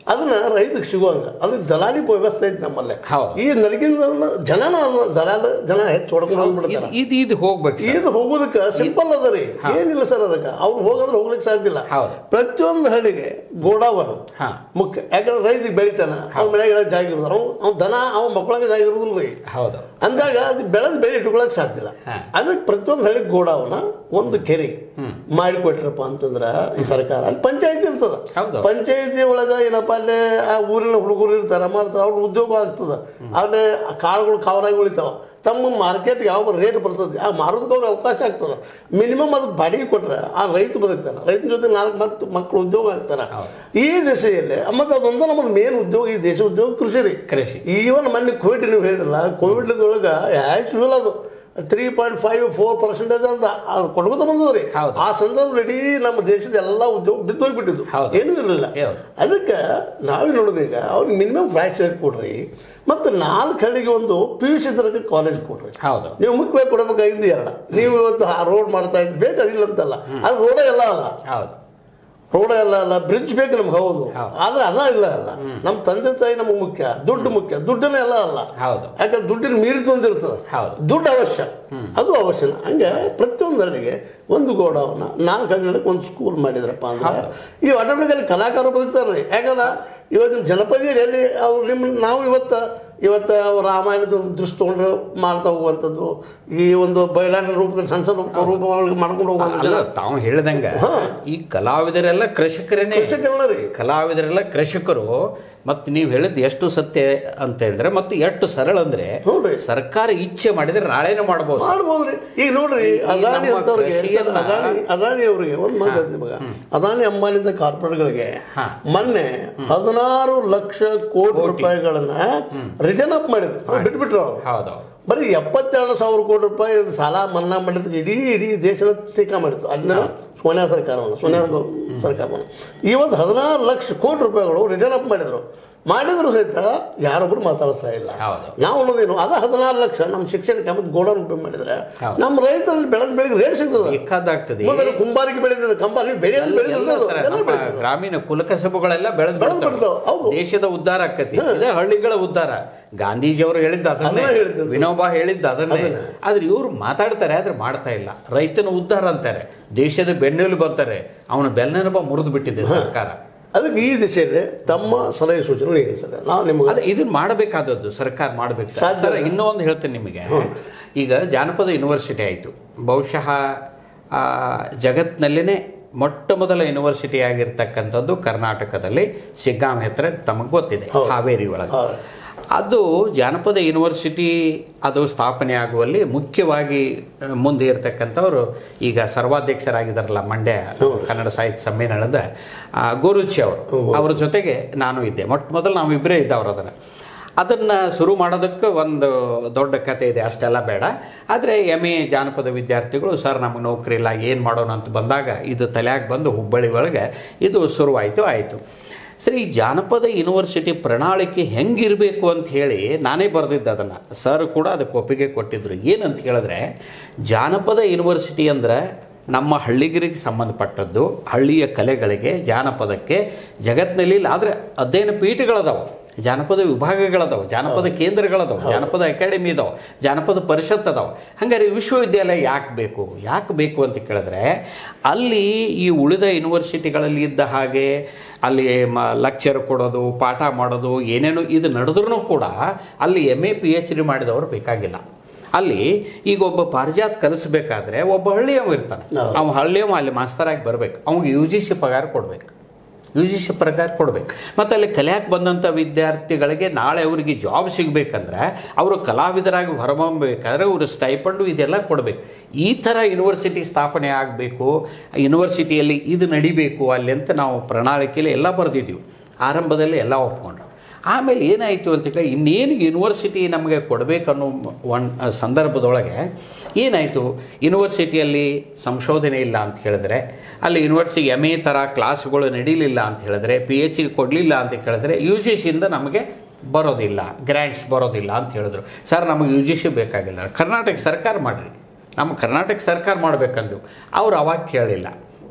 ಅದನ್ನ ರೈತಕ್ಕೆ ಸಿಗುವಂಗ ಅದಕ್ಕೆ ದಲಾಲಿ ವ್ಯವಸ್ಥೆ ಐತಿ ನಮ್ಮಲ್ಲೇ ಹೌದು. ಈ ನಡಗಿಂದ ಜನನ ದಲಾಲ ಜನ ಹೆಚ್ಚು ಹೊಡ್ಕೊಂಡು ಹೋಗ್ಬಿಡ್ತಾರ ಇದು ಇದು ಇದು ಹೋಗ್ಬೇಕು ಸರ್ ಇದು ಹೋಗೋದಕ್ಕೆ ಸಿಂಪಲ್ ಅದ ರೀ ಏನಿಲ್ಲ ಸರ್ ಅದಕ್ಕೆ ಅವ್ನು ಹೋಗಂದ್ರೆ ಹೋಗ್ಲಿಕ್ಕೆ ಸಾಧ್ಯ ಇಲ್ಲ ಹೌದು. ಪ್ರತಿಯೊಂದು ಹಳ್ಳಿಗೆ ಗೋಡಾವನು ಹಾ. ಮುಖ್ಯ ಯಾಕಂದ್ರೆ ರೈತಿಗೆ ಬೆಳಿತಾನ ಅವ್ನ ಮನೆಗೆ ಜಾಗ ಇರೋದು ಅವ್ನು ಅವ್ನ ದನ ಅವ್ನ ಮಕ್ಕಳಿಗೆ ಜಾಗ ಇರೋದಿಲ್ಲ ರೀ ಹೌದು ಅಂದಾಗ ಅದು ಬೆಳೆದ ಬೆಳೆ ಇಟ್ಕೊಳಕ್ ಸಾಧ್ಯ ಇಲ್ಲ ಹಾ. ಅದಕ್ಕೆ ಪ್ರತಿಯೊಂದು ಹಳ್ಳಿ ಗೋಡಾವನ ಒಂದು ಕೆರೆ ಮಾಡಿಕೊಟ್ರಪ್ಪ ಅಂತಂದ್ರ ಈ ಸರ್ಕಾರ ಅಲ್ಲಿ ಪಂಚಾಯತಿ ಇರ್ತದ ಹೌದು. ಪಂಚಾಯತಿ ಒಳಗ ಏನಪ್ಪ ಅಲ್ಲಿ ಆ ಊರಿನ ಹುಡುಗರು ಇರ್ತಾರ ಮಾಡ್ತಾರ ಅವ್ರ ಉದ್ಯೋಗ ಆಗ್ತದ ಅಲ್ಲಿ ಆ ಕಾಳುಗಳು ಕವರಾಗಿ ಉಳಿತಾವ ತಮ್ಮ ಮಾರ್ಕೆಟ್ಗೆ ಯಾವ ರೇಟ್ ಬರ್ತದೆ ಆ ಮಾರೋದಕ್ಕೆ ಅವ್ರಿಗೆ ಅವಕಾಶ ಆಗ್ತದೆ ಮಿನಿಮಮ್ ಅದು ಬಾಡಿಗೆ ಕೊಟ್ರೆ ಆ ರೈತ ಬದುಕ್ತಾನೆ ರೈತನ ಜೊತೆ ನಾಲ್ಕು ಮತ್ತು ಮಕ್ಕಳು ಉದ್ಯೋಗ ಆಗ್ತಾರ ಈ ದಿಶೆಯಲ್ಲಿ ಮತ್ತು ಅದೊಂದು ನಮ್ಮ ಮೇನ್ ಉದ್ಯೋಗ ಈ ದೇಶ ಉದ್ಯೋಗ ಕೃಷಿ ರೀ ಕೃಷಿ ಈವನ್ ಮೊನ್ನೆ ಕೋವಿಡ್ ನೀವು ಹೇಳಿದ್ರಲ್ಲ ಕೋವಿಡ್ದೊಳಗೆ ಆ್ಯಕ್ಚುಲ್ ಅದು three point five four percentage ಅಂತ ಅದು ಕೊಡ್ಕೋತ ಬಂದದ್ರಿ ಹೌದು. ಆ ಸಂದರ್ಭ ಇಡೀ ನಮ್ಮ ದೇಶದ ಎಲ್ಲ ಉದ್ಯೋಗ ಬಿದ್ದೋಗ್ಬಿಟ್ಟಿದ್ದು ಹೌದು. ಏನೂ ಇರಲಿಲ್ಲ ಹೌದು. ಅದಕ್ಕೆ ನಾವೇ ನೋಡೋದೀಗ ಅವ್ರಿಗೆ ಮಿನಿಮಮ್ ಪ್ರೈಸ್ ರೇಟ್ ಕೊಡ್ರಿ ಮತ್ತು ನಾಲ್ಕು ಹಳ್ಳಿಗೆ ಒಂದು ಪಿ ಯು ಸಿ ತನಕ ಕಾಲೇಜ್ ಕೊಡ್ರಿ ಹೌದು ನೀವು ಮುಖ್ಯವಾಗಿ ಕೊಡಬೇಕಾಗಿದ್ದು ಎರಡ ನೀವು ಇವತ್ತು ರೋಡ್ ಮಾಡ್ತಾ ಇದ್ದು ಬೇಕಾದಿಲ್ಲ ಅಂತಲ್ಲ ಅದು ರೋಡೇ ಎಲ್ಲ ಅಲ್ಲ ಹೌದು ರೋಡ ಎಲ್ಲ ಅಲ್ಲ ಬ್ರಿಡ್ಜ್ ಬೇಕು ನಮ್ಗೆ ಹೌದು ಆದ್ರೆ ಅದ ಇಲ್ಲ ಅಲ್ಲ ನಮ್ಮ ತಂದೆ ತಾಯಿ ನಮಗೆ ಮುಖ್ಯ ದುಡ್ಡು ಮುಖ್ಯ ದುಡ್ಡನ್ನ ಎಲ್ಲ ಅಲ್ಲ ಹೌದು ಯಾಕಂದ್ರೆ ದುಡ್ಡಿನ ಮೀರಿ ತಂದಿರ್ತದೆ ಹೌದು. ದುಡ್ಡು ಅವಶ್ಯ ಅದು ಅವಶ್ಯನ ಹಂಗೆ ಪ್ರತಿಯೊಂದು ಹಳ್ಳಿಗೆ ಒಂದು ಗೋಡವನ್ನ ನಾಲ್ಕು ಹಳ್ಳಿಗಳಿಗೆ ಒಂದು ಸ್ಕೂಲ್ ಮಾಡಿದ್ರಪ್ಪ ಅಂದ್ರೆ ಈ ಆಟೋಮೆಟಿಕಲ್ಲಿ ಕಲಾಕಾರರು ಬದುಕ್ತಾರ್ರಿ ಯಾಕಂದ್ರೆ ಇವತ್ತಿನ ಜನಪದಿಯರು ಎಲ್ಲಿ ಅವ್ರು ನಿಮ್ಮ ನಾವು ಇವತ್ತು ಇವತ್ತು ರಾಮಾಯಣದ ದೃಷ್ಟಿ ತೊಗೊಂಡ್ರೆ ಮಾಡ್ತಾ ಹೋಗುವಂಥದ್ದು ಈ ಒಂದು ಬಯಲಾಟ ರೂಪದಲ್ಲಿ ಸಣ್ಣ ಸಣ್ಣ ರೂಪ ರೂಪಗಳಿಗೆ ಮಾಡ್ಕೊಂಡು ಹೋಗುವಂಥ ಅಲ್ಲ ತಾವು ಹೇಳ್ದಂಗ ಈ ಕಲಾವಿದರೆಲ್ಲ ಕೃಷಿಕರೇನೆ ಕೃಷಿಕರಲ್ಲ ರೀ ಕಲಾವಿದರೆಲ್ಲ ಕೃಷಿಕರು ಮತ್ತು ನೀವು ಹೇಳಿದ್ದು ಎಷ್ಟು ಸತ್ಯ ಅಂತ ಹೇಳಿದ್ರೆ ಮತ್ತು ಎಷ್ಟು ಸರಳ ಅಂದ್ರೆ ಹ್ಞೂನ್ರಿ. ಸರ್ಕಾರ ಇಚ್ಛೆ ಮಾಡಿದ್ರೆ ನಾಳೆನೂ ಮಾಡ್ಬೋದು ಮಾಡ್ಬೋದ್ರಿ ಈಗ ನೋಡ್ರಿ ಅದಾನಿ ನಮ್ಮ ಅಂತವ್ರಿಗೆ ಕೃಷಿಯನ್ನ- ಅದಾನಿ ಅದಾನಿ ಅವರಿಗೆ ಒಂದು ಮಾತು ನಿಮಗ ಅದಾನಿ ಅಂಬಾನಿಂದ ಕಾರ್ಪೊರೇಟ್ಗಳಿಗೆ ಹಾ. ಮೊನ್ನೆ ಹದಿನಾರು ಲಕ್ಷ ಕೋಟಿ ರೂಪಾಯಿಗಳನ್ನ ರಿಟರ್ನ್ ಅಪ್ ಮಾಡಿದ್ರು ಅದು ಬಿಟ್ಬಿಟ್ರು ಅವರು ಹೌದು ಬರೀ ಎಪ್ಪತ್ತೆರಡು ಸಾವಿರ ಕೋಟಿ ರೂಪಾಯಿ ಸಾಲ ಮನ್ನಾ ಮಾಡಿದ್ರೆ ಇಡೀ ಇಡೀ ದೇಶದ ಟೀಕಾ ಮಾಡಿತ್ತು ಅದನ್ನ ಸೋನಿಯಾ ಸರ್ಕಾರವನ್ನು ಸೋನಿಯಾ ಸರ್ಕಾರವನ್ನು ಇವತ್ತು ಹದಿನಾರು ಲಕ್ಷ ಕೋಟಿ ರೂಪಾಯಿಗಳು ರಿಟರ್ನ್ ಅಪ್ ಮಾಡಿದ್ರು ಮಾಡಿದ್ರು ಸಹಿತ ಯಾರೊಬ್ರು ಮಾತಾಡ್ತಾ ಇಲ್ಲ ಹೌದು. ನಾವು ಅನ್ನೋದೇನು ಅದ ಹದಿನಾರು ಲಕ್ಷ ನಮ್ಮ ಶಿಕ್ಷಣಕ್ಕೆ ಮತ್ತೆ ಗೋಡನ್ ರೂಪಾಯಿ ಮಾಡಿದ್ರೆ ಹೌದು. ನಮ್ಮ ರೈತರಲ್ಲಿ ಬೆಳೆದ ಬೆಳೆಗೆ ರೇಟ್ ಸಿಗ್ತದೆ ಬೇಕಾದಾಗ್ತದೆ ಮೊದಲು ಕುಂಬಾರಿಕೆ ಬೆಳೀತದೆ ಕಂಬಾರಿ ಬೆಳೆಯೋದು ಎಲ್ಲ ಸರ ನಮ್ಮ ಬೆಳೆಯೋದು ಗ್ರಾಮೀಣ ಕುಲಕಸಬುಗಳೆಲ್ಲ ಬೆಳೆದು ಬೆಳೆದು ಬಿಡ್ತಾವ, ಹೌದು. ದೇಶದ ಉದ್ಧಾರ ಆಕತಿ ಇದೇ ಹಳ್ಳಿಗಳ ಉದ್ಧಾರ ಗಾಂಧೀಜಿಯವರು ಹೇಳಿದ್ದ ಅದನ್ನೇ ಅದನ್ನ ಹೇಳಿದ್ದು. ವಿನೋಬಾ ಹೇಳಿದ್ದ ಅದನ್ನೇ ಆದ್ರೆ ಇವ್ರು ಮಾತಾಡ್ತಾರೆ ಆದ್ರೆ ಮಾಡ್ತಾ ಇಲ್ಲ ರೈತನ ಉದ್ಧಾರ ಅಂತಾರೆ ದೇಶದ ಬೆನ್ನೆಲುಬು ಅಂತಾರೆ ಅವನ ಬೆನ್ನೆಲುಬ ಮುರಿದು ಬಿಟ್ಟಿದೆ ಸರ್ಕಾರ ಅದಕ್ಕೆ ಈ ದಿಶೆಯಲ್ಲಿ ತಮ್ಮ ಸಲಹೆ ಸೂಚನೆ ಏನು ಸರ್ ನಾವು ನಿಮಗೆ ಅದೇ ಇದನ್ನ ಮಾಡಬೇಕಾದದ್ದು ಸರ್ಕಾರ ಮಾಡಬೇಕು ಸಾಧ್ಯ. ಸರ್ ಇನ್ನೂ ಒಂದು ಹೇಳ್ತೇನೆ ನಿಮಗೆ ಈಗ ಜಾನಪದ ಯೂನಿವರ್ಸಿಟಿ ಆಯಿತು ಬಹುಶಃ ಆ, ಜಗತ್ತಿನಲ್ಲಿನೇ ಮೊಟ್ಟ ಮೊದಲ ಯೂನಿವರ್ಸಿಟಿ ಆಗಿರ್ತಕ್ಕಂಥದ್ದು ಕರ್ನಾಟಕದಲ್ಲಿ ಶಿಗ್ಗಾಂ ಹತ್ರ ತಮಗೆ ಗೊತ್ತಿದೆ ಹಾವೇರಿ ಒಳಗೆ ಹೌದು. ಅದು ಜಾನಪದ ಯೂನಿವರ್ಸಿಟಿ ಅದು ಸ್ಥಾಪನೆ ಆಗುವಲ್ಲಿ ಮುಖ್ಯವಾಗಿ ಆ, ಮುಂದೆ ಇರತಕ್ಕಂಥವ್ರು ಈಗ ಸರ್ವಾಧ್ಯಕ್ಷರಾಗಿದ್ದಾರಲ್ಲ ಮಂಡ್ಯ ಕನ್ನಡ ಸಾಹಿತ್ಯ ಸಮ್ಮೇಳನದ ಆ, ಗೋರುಚಿ ಅವರು ಅವ್ರ ಜೊತೆಗೆ ನಾನು ಇದ್ದೆ ಮೊಟ್ಟ ಮೊದಲು ನಾವು ಇಬ್ಬರೇ ಇದ್ದವ್ರು ಅದನ್ನು ಅದನ್ನು ಶುರು ಮಾಡೋದಕ್ಕೆ ಒಂದು ದೊಡ್ಡ ಕತೆ ಇದೆ ಅಷ್ಟೆಲ್ಲ ಬೇಡ ಆದರೆ ಎಮ್ ಎ ಜಾನಪದ ವಿದ್ಯಾರ್ಥಿಗಳು ಸರ್ ನಮಗೆ ನೌಕರಿ ಇಲ್ಲ ಏನು ಮಾಡೋಣ ಅಂತ ಬಂದಾಗ ಇದು ತಲೆಯಾಗಿ ಬಂದು ಹುಬ್ಬಳ್ಳಿ ಒಳಗೆ ಇದು ಶುರುವಾಯಿತು ಆಯಿತು ಸರಿ ಈ ಜಾನಪದ ಯೂನಿವರ್ಸಿಟಿ ಪ್ರಣಾಳಿಕೆ ಹೆಂಗಿರಬೇಕು ಅಂತ ಹೇಳಿ ನಾನೇ ಬರೆದಿದ್ದೆ ಅದನ್ನು ಸರ್ ಕೂಡ ಅದಕ್ಕೆ ಒಪ್ಪಿಗೆ ಕೊಟ್ಟಿದ್ರು ಏನಂತ ಹೇಳಿದ್ರೆ ಜಾನಪದ ಯೂನಿವರ್ಸಿಟಿ ಅಂದ್ರೆ ನಮ್ಮ ಹಳ್ಳಿಗರಿಗೆ ಸಂಬಂಧಪಟ್ಟದ್ದು ಹಳ್ಳಿಯ ಕಲೆಗಳಿಗೆ ಜಾನಪದಕ್ಕೆ ಜಗತ್ತಿನಲ್ಲಿ ಇಲ್ಲ ಆದರೆ ಅಧ್ಯಯನ ಪೀಠಗಳದಾವೆ ಜಾನಪದ ವಿಭಾಗಗಳದಾವೆ ಜಾನಪದ ಕೇಂದ್ರಗಳದಾವೆ ಜಾನಪದ ಅಕಾಡೆಮಿ ಇದಾವೆ ಜಾನಪದ ಪರಿಷತ್ ಅದಾವೆ ಹಂಗಾರೆ ವಿಶ್ವವಿದ್ಯಾಲಯ ಯಾಕೆ ಬೇಕು ಯಾಕೆ ಬೇಕು ಅಂತ ಕೇಳಿದ್ರೆ ಅಲ್ಲಿ ಈ ಉಳಿದ ಯೂನಿವರ್ಸಿಟಿಗಳಲ್ಲಿ ಇದ್ದ ಹಾಗೆ ಅಲ್ಲಿ ಮ ಲೆಕ್ಚರ್ ಕೊಡೋದು ಪಾಠ ಮಾಡೋದು ಏನೇನು ಇದು ನಡೆದ್ರೂ ಕೂಡ ಅಲ್ಲಿ M A P H D ಮಾಡಿದವರು ಬೇಕಾಗಿಲ್ಲ ಅಲ್ಲಿ ಈಗ ಒಬ್ಬ ಪಾರಿಜಾತ್ ಕಲಿಸ್ಬೇಕಾದ್ರೆ ಒಬ್ಬ ಹಳ್ಳಿಯವ ಇರ್ತಾನೆ ಹೌದು. ಅವ ಹಳ್ಳಿಯವ ಅಲ್ಲಿ ಮಾಸ್ತರಾಗಿ ಬರ್ಬೇಕು ಅವ್ನಿಗೆ ಯು ಜಿ ಸಿ ಪಗಾರ ಕೊಡ್ಬೇಕು ಯು ಜಿ ಸಿ ಪ್ರಕಾರ ಕೊಡ್ಬೇಕು ಮತ್ತು ಅಲ್ಲಿ ಕಲಿಯಕ್ಕೆ ಬಂದಂಥ ವಿದ್ಯಾರ್ಥಿಗಳಿಗೆ ನಾಳೆ ಅವರಿಗೆ ಜಾಬ್ ಸಿಗಬೇಕಂದ್ರೆ ಅವರು ಕಲಾವಿದರಾಗಿ ಹೊರಬಂಬೇಕಾದ್ರೆ ಅವರು ಸ್ಟೈಪಂಡು ಇದೆಲ್ಲ ಕೊಡಬೇಕು ಈ ಥರ ಯೂನಿವರ್ಸಿಟಿ ಸ್ಥಾಪನೆ ಆಗಬೇಕು ಯೂನಿವರ್ಸಿಟಿಯಲ್ಲಿ ಇದು ನಡಿಬೇಕು ಅಲ್ಲಿ ಅಂತ ನಾವು ಪ್ರಣಾಳಿಕೆಯಲ್ಲಿ ಎಲ್ಲ ಬರೆದಿದ್ದೀವಿ ಆರಂಭದಲ್ಲಿ ಎಲ್ಲ ಒಪ್ಕೊಂಡ್ರು ಆಮೇಲೆ ಏನಾಯಿತು ಅಂತೇಳಿ ಇನ್ನೇನು ಯೂನಿವರ್ಸಿಟಿ ನಮಗೆ ಕೊಡಬೇಕನ್ನೋ ಒನ್ ಸಂದರ್ಭದೊಳಗೆ ಏನಾಯಿತು ಯೂನಿವರ್ಸಿಟಿಯಲ್ಲಿ ಸಂಶೋಧನೆ ಇಲ್ಲ ಅಂತ ಹೇಳಿದ್ರೆ ಅಲ್ಲಿ ಯೂನಿವರ್ಸಿಟಿ ಎಮ್ ಎ ಥರ ಕ್ಲಾಸ್ಗಳು ನಡೀಲಿಲ್ಲ ಅಂತ ಹೇಳಿದ್ರೆ ಪಿ ಎಚ್ ಡಿ ಕೊಡಲಿಲ್ಲ ಅಂತ ಕೇಳಿದ್ರೆ ಯು ಜಿ ಸಿಯಿಂದ ನಮಗೆ ಬರೋದಿಲ್ಲ ಗ್ರ್ಯಾಂಟ್ಸ್ ಬರೋದಿಲ್ಲ ಅಂತ ಹೇಳಿದ್ರು ಸರ್ ನಮಗೆ ಯು ಜಿ ಸಿ ಬೇಕಾಗಿಲ್ಲ ಕರ್ನಾಟಕ ಸರ್ಕಾರ ಮಾಡಿರಿ ನಮ್ಮ ಕರ್ನಾಟಕ ಸರ್ಕಾರ ಮಾಡಬೇಕಂದು ಅವ್ರು ಅವಾಗ ಕೇಳಿಲ್ಲ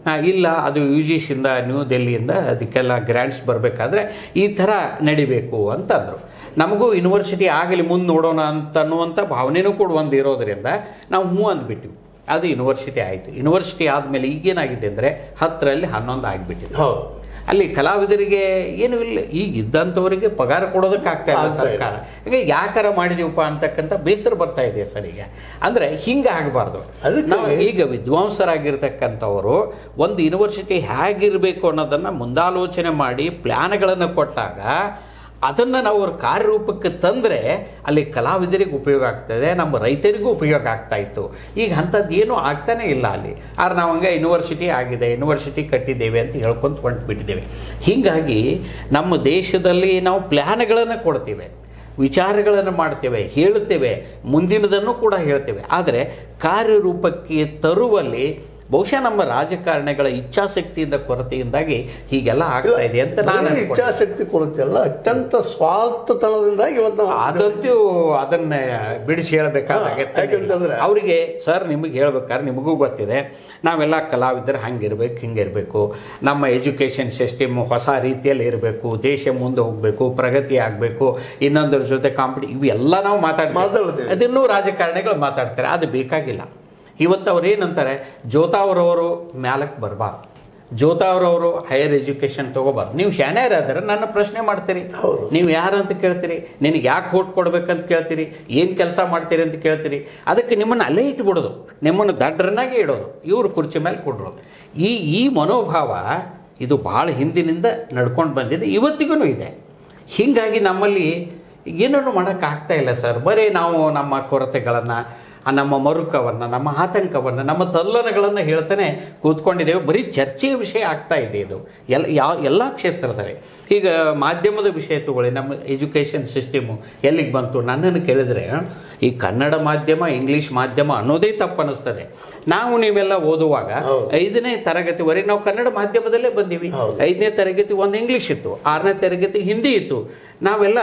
ಆ, ಇಲ್ಲ ಅದು ಯು ಜಿ ಸಿಂದ ನ್ಯೂ ದೆಲ್ಲಿಯಿಂದ ಅದಕ್ಕೆಲ್ಲ ಗ್ರ್ಯಾಂಟ್ಸ್ ಬರಬೇಕಾದ್ರೆ ಈ ಥರ ನಡಿಬೇಕು ಅಂತಂದರು ನಮಗೂ ಯೂನಿವರ್ಸಿಟಿ ಆಗಲಿ ಮುಂದೆ ನೋಡೋಣ ಅಂತ ಅನ್ನುವಂಥ ಭಾವನೆನೂ ಕೂಡ ಒಂದು ಇರೋದರಿಂದ ನಾವು ಹ್ಞೂ ಅಂದ್ಬಿಟ್ಟಿವಿ ಅದು ಯೂನಿವರ್ಸಿಟಿ ಆಯಿತು ಯೂನಿವರ್ಸಿಟಿ ಆದಮೇಲೆ ಈಗೇನಾಗಿದೆ ಅಂದರೆ ಹತ್ತರಲ್ಲಿ ಹನ್ನೊಂದು ಆಗಿಬಿಟ್ಟಿದೆ ಹೌದು ಅಲ್ಲಿ ಕಲಾವಿದರಿಗೆ ಏನೂ ಇಲ್ಲ ಈಗ ಇದ್ದಂಥವರಿಗೆ ಪಗಾರ ಕೊಡೋದಕ್ಕೆ ಆಗ್ತಾ ಇಲ್ಲ ಆಗ್ತಾ ಇಲ್ಲ. ಸರ್ಕಾರ ಈಗ ಯಾಕಾರ ಮಾಡಿದೀವಪ್ಪ ಅಂತಕ್ಕಂಥ ಬೇಸರ ಬರ್ತಾ ಇದೆ ಸರ್ ಈಗ ಅಂದ್ರೆ ಹಿಂಗೆ ಆಗಬಾರ್ದು ಅದಕ್ಕೆ- ನಾವು ಈಗ ವಿದ್ವಾಂಸರಾಗಿರ್ತಕ್ಕಂಥವರು ಒಂದು ಯೂನಿವರ್ಸಿಟಿ ಹೇಗಿರಬೇಕು ಅನ್ನೋದನ್ನ ಮುಂದಾಲೋಚನೆ ಮಾಡಿ ಪ್ಲಾನ್ಗಳನ್ನು ಕೊಟ್ಟಾಗ ಅದನ್ನು ನಾವು ಅವ್ರ ಕಾರ್ಯರೂಪಕ್ಕೆ ತಂದರೆ ಅಲ್ಲಿ ಕಲಾವಿದರಿಗೆ ಉಪಯೋಗ ಆಗ್ತದೆ ನಮ್ಮ ರೈತರಿಗೂ ಉಪಯೋಗ ಆಗ್ತಾ ಇತ್ತು ಈಗ ಅಂಥದ್ದು ಏನೂ ಆಗ್ತಾನೆ ಇಲ್ಲ ಅಲ್ಲಿ ಆದ್ರೆ ನಾವು ಹಂಗೆ ಯೂನಿವರ್ಸಿಟಿ ಆಗಿದೆ ಯೂನಿವರ್ಸಿಟಿ ಕಟ್ಟಿದ್ದೇವೆ ಅಂತ ಹೇಳ್ಕೊಂತ ಹೊಂಟ್ಬಿಟ್ಟಿದ್ದೇವೆ ಹೀಗಾಗಿ ನಮ್ಮ ದೇಶದಲ್ಲಿ ನಾವು ಪ್ಲ್ಯಾನ್ಗಳನ್ನು ಕೊಡ್ತೀವಿ ವಿಚಾರಗಳನ್ನು ಮಾಡ್ತೇವೆ ಹೇಳುತ್ತೇವೆ ಮುಂದಿನದನ್ನು ಕೂಡ ಹೇಳ್ತೇವೆ ಆದರೆ ಕಾರ್ಯರೂಪಕ್ಕೆ ತರುವಲ್ಲಿ ಬಹುಶಃ ನಮ್ಮ ರಾಜಕಾರಣಿಗಳ ಇಚ್ಛಾಶಕ್ತಿಯಿಂದ ಕೊರತೆಯಿಂದಾಗಿ ಹೀಗೆಲ್ಲ ಆಗ್ತಾ ಇದೆ ಅಂತ ನಾನು ಬರೀ ಅನ್ಕೊಂಡೆ. ಇಚ್ಛಾಶಕ್ತಿ ಕೊರತೆ ಅಲ್ಲ ಅತ್ಯಂತ ಸ್ವಾರ್ಥತನದಿಂದಾಗಿ ಇವತ್ತು ನಾವು ಅದಂತೂ ಅದನ್ನ ಬಿಡಿಸಿ ಹೇಳಬೇಕಾದ ಹಾ, ಯಾಕಂತಂದ್ರೆ- ಅವರಿಗೆ ಸರ್ ನಿಮಗೆ ಹೇಳ್ಬೇಕಾದ್ರೆ ನಿಮಗೂ ಗೊತ್ತಿದೆ ನಾವೆಲ್ಲ ಕಲಾವಿದರು ಹಂಗಿರ್ಬೇಕು ಹಿಂಗಿರ್ಬೇಕು ನಮ್ಮ ಎಜುಕೇಷನ್ ಸಿಸ್ಟಮ್ ಹೊಸ ರೀತಿಯಲ್ಲಿ ಇರಬೇಕು ದೇಶ ಮುಂದೆ ಹೋಗಬೇಕು ಪ್ರಗತಿ ಆಗಬೇಕು ಇನ್ನೊಂದರ ಜೊತೆ ಕಾಂಪಿಟಿ ಇವೆಲ್ಲ ನಾವು ಮಾತಾಡ್ತೀವಿ ಮಾತಾಡ್ತೀವಿ. ಅದನ್ನೂ ರಾಜಕಾರಣಿಗಳು ಮಾತಾಡ್ತಾರೆ ಅದು ಬೇಕಾಗಿಲ್ಲ ಇವತ್ತು ಅವ್ರು ಏನಂತಾರೆ ಜೋತಾ ಅವರವರು ಮ್ಯಾಲಕ್ಕೆ ಬರಬಾರ್ದು ಜೋತಾ ಅವರವರು ಹೈಯರ್ ಎಜುಕೇಷನ್ ತಗೋಬಾರ್ದು ನೀವು ಶಾಣ್ಯರಾದ್ರೆ ನನ್ನ ಪ್ರಶ್ನೆ ಮಾಡ್ತೀರಿ ಹೌದು. ನೀವು ಯಾರು ಅಂತ ಕೇಳ್ತೀರಿ ನಿನಗೆ ಯಾಕೆ ಓಟ್ ಕೊಡ್ಬೇಕಂತ ಕೇಳ್ತೀರಿ ಏನು ಕೆಲಸ ಮಾಡ್ತೀರಿ ಅಂತ ಕೇಳ್ತೀರಿ ಅದಕ್ಕೆ ನಿಮ್ಮನ್ನು ಅಲ್ಲೇ ಇಟ್ಬಿಡೋದು ನಿಮ್ಮನ್ನು ದಡ್ಡರನ್ನಾಗೆ ಇಡೋದು ಇವರು ಕುರ್ಚಿ ಮೇಲೆ ಕೊಡೋದು ಈ ಈ ಮನೋಭಾವ ಇದು ಭಾಳ ಹಿಂದಿನಿಂದ ನಡ್ಕೊಂಡು ಬಂದಿದೆ ಇವತ್ತಿಗೂ ಇದೆ ಹೀಗಾಗಿ ನಮ್ಮಲ್ಲಿ ಏನನ್ನು ಮಾಡೋಕ್ಕಾಗ್ತಾ ಇಲ್ಲ ಸರ್ ಬರೀ ನಾವು ನಮ್ಮ ಕೊರತೆಗಳನ್ನು ನಮ್ಮ ಮರುಕವನ್ನು ನಮ್ಮ ಆತಂಕವನ್ನು ನಮ್ಮ ತಲ್ಲಣಗಳನ್ನು ಹೇಳ್ತಾನೆ ಕೂತ್ಕೊಂಡಿದ್ದೇವೆ ಬರೀ ಚರ್ಚೆಯ ವಿಷಯ ಆಗ್ತಾ ಇದೆ ಇದು ಎಲ್ಲ ಯಾವ ಎಲ್ಲ ಕ್ಷೇತ್ರದಲ್ಲಿ ಈಗ ಮಾಧ್ಯಮದ ವಿಷಯ ತಗೊಳ್ಳಿ ನಮ್ಮ ಎಜುಕೇಷನ್ ಸಿಸ್ಟಮು ಎಲ್ಲಿಗೆ ಬಂತು ನನ್ನನ್ನು ಕೇಳಿದರೆ ಈ ಕನ್ನಡ ಮಾಧ್ಯಮ ಇಂಗ್ಲೀಷ್ ಮಾಧ್ಯಮ ಅನ್ನೋದೇ ತಪ್ಪು ಅನ್ನಿಸ್ತದೆ ನಾವು ನೀವೆಲ್ಲ ಓದುವಾಗ ಹೌದು. ಐದನೇ ತರಗತಿವರೆಗೆ ನಾವು ಕನ್ನಡ ಮಾಧ್ಯಮದಲ್ಲೇ ಬಂದೀವಿ ಹೌದು. ಐದನೇ ತರಗತಿ ಒಂದು ಇಂಗ್ಲೀಷ್ ಇತ್ತು ಆರನೇ ತರಗತಿ ಹಿಂದಿ ಇತ್ತು ನಾವೆಲ್ಲ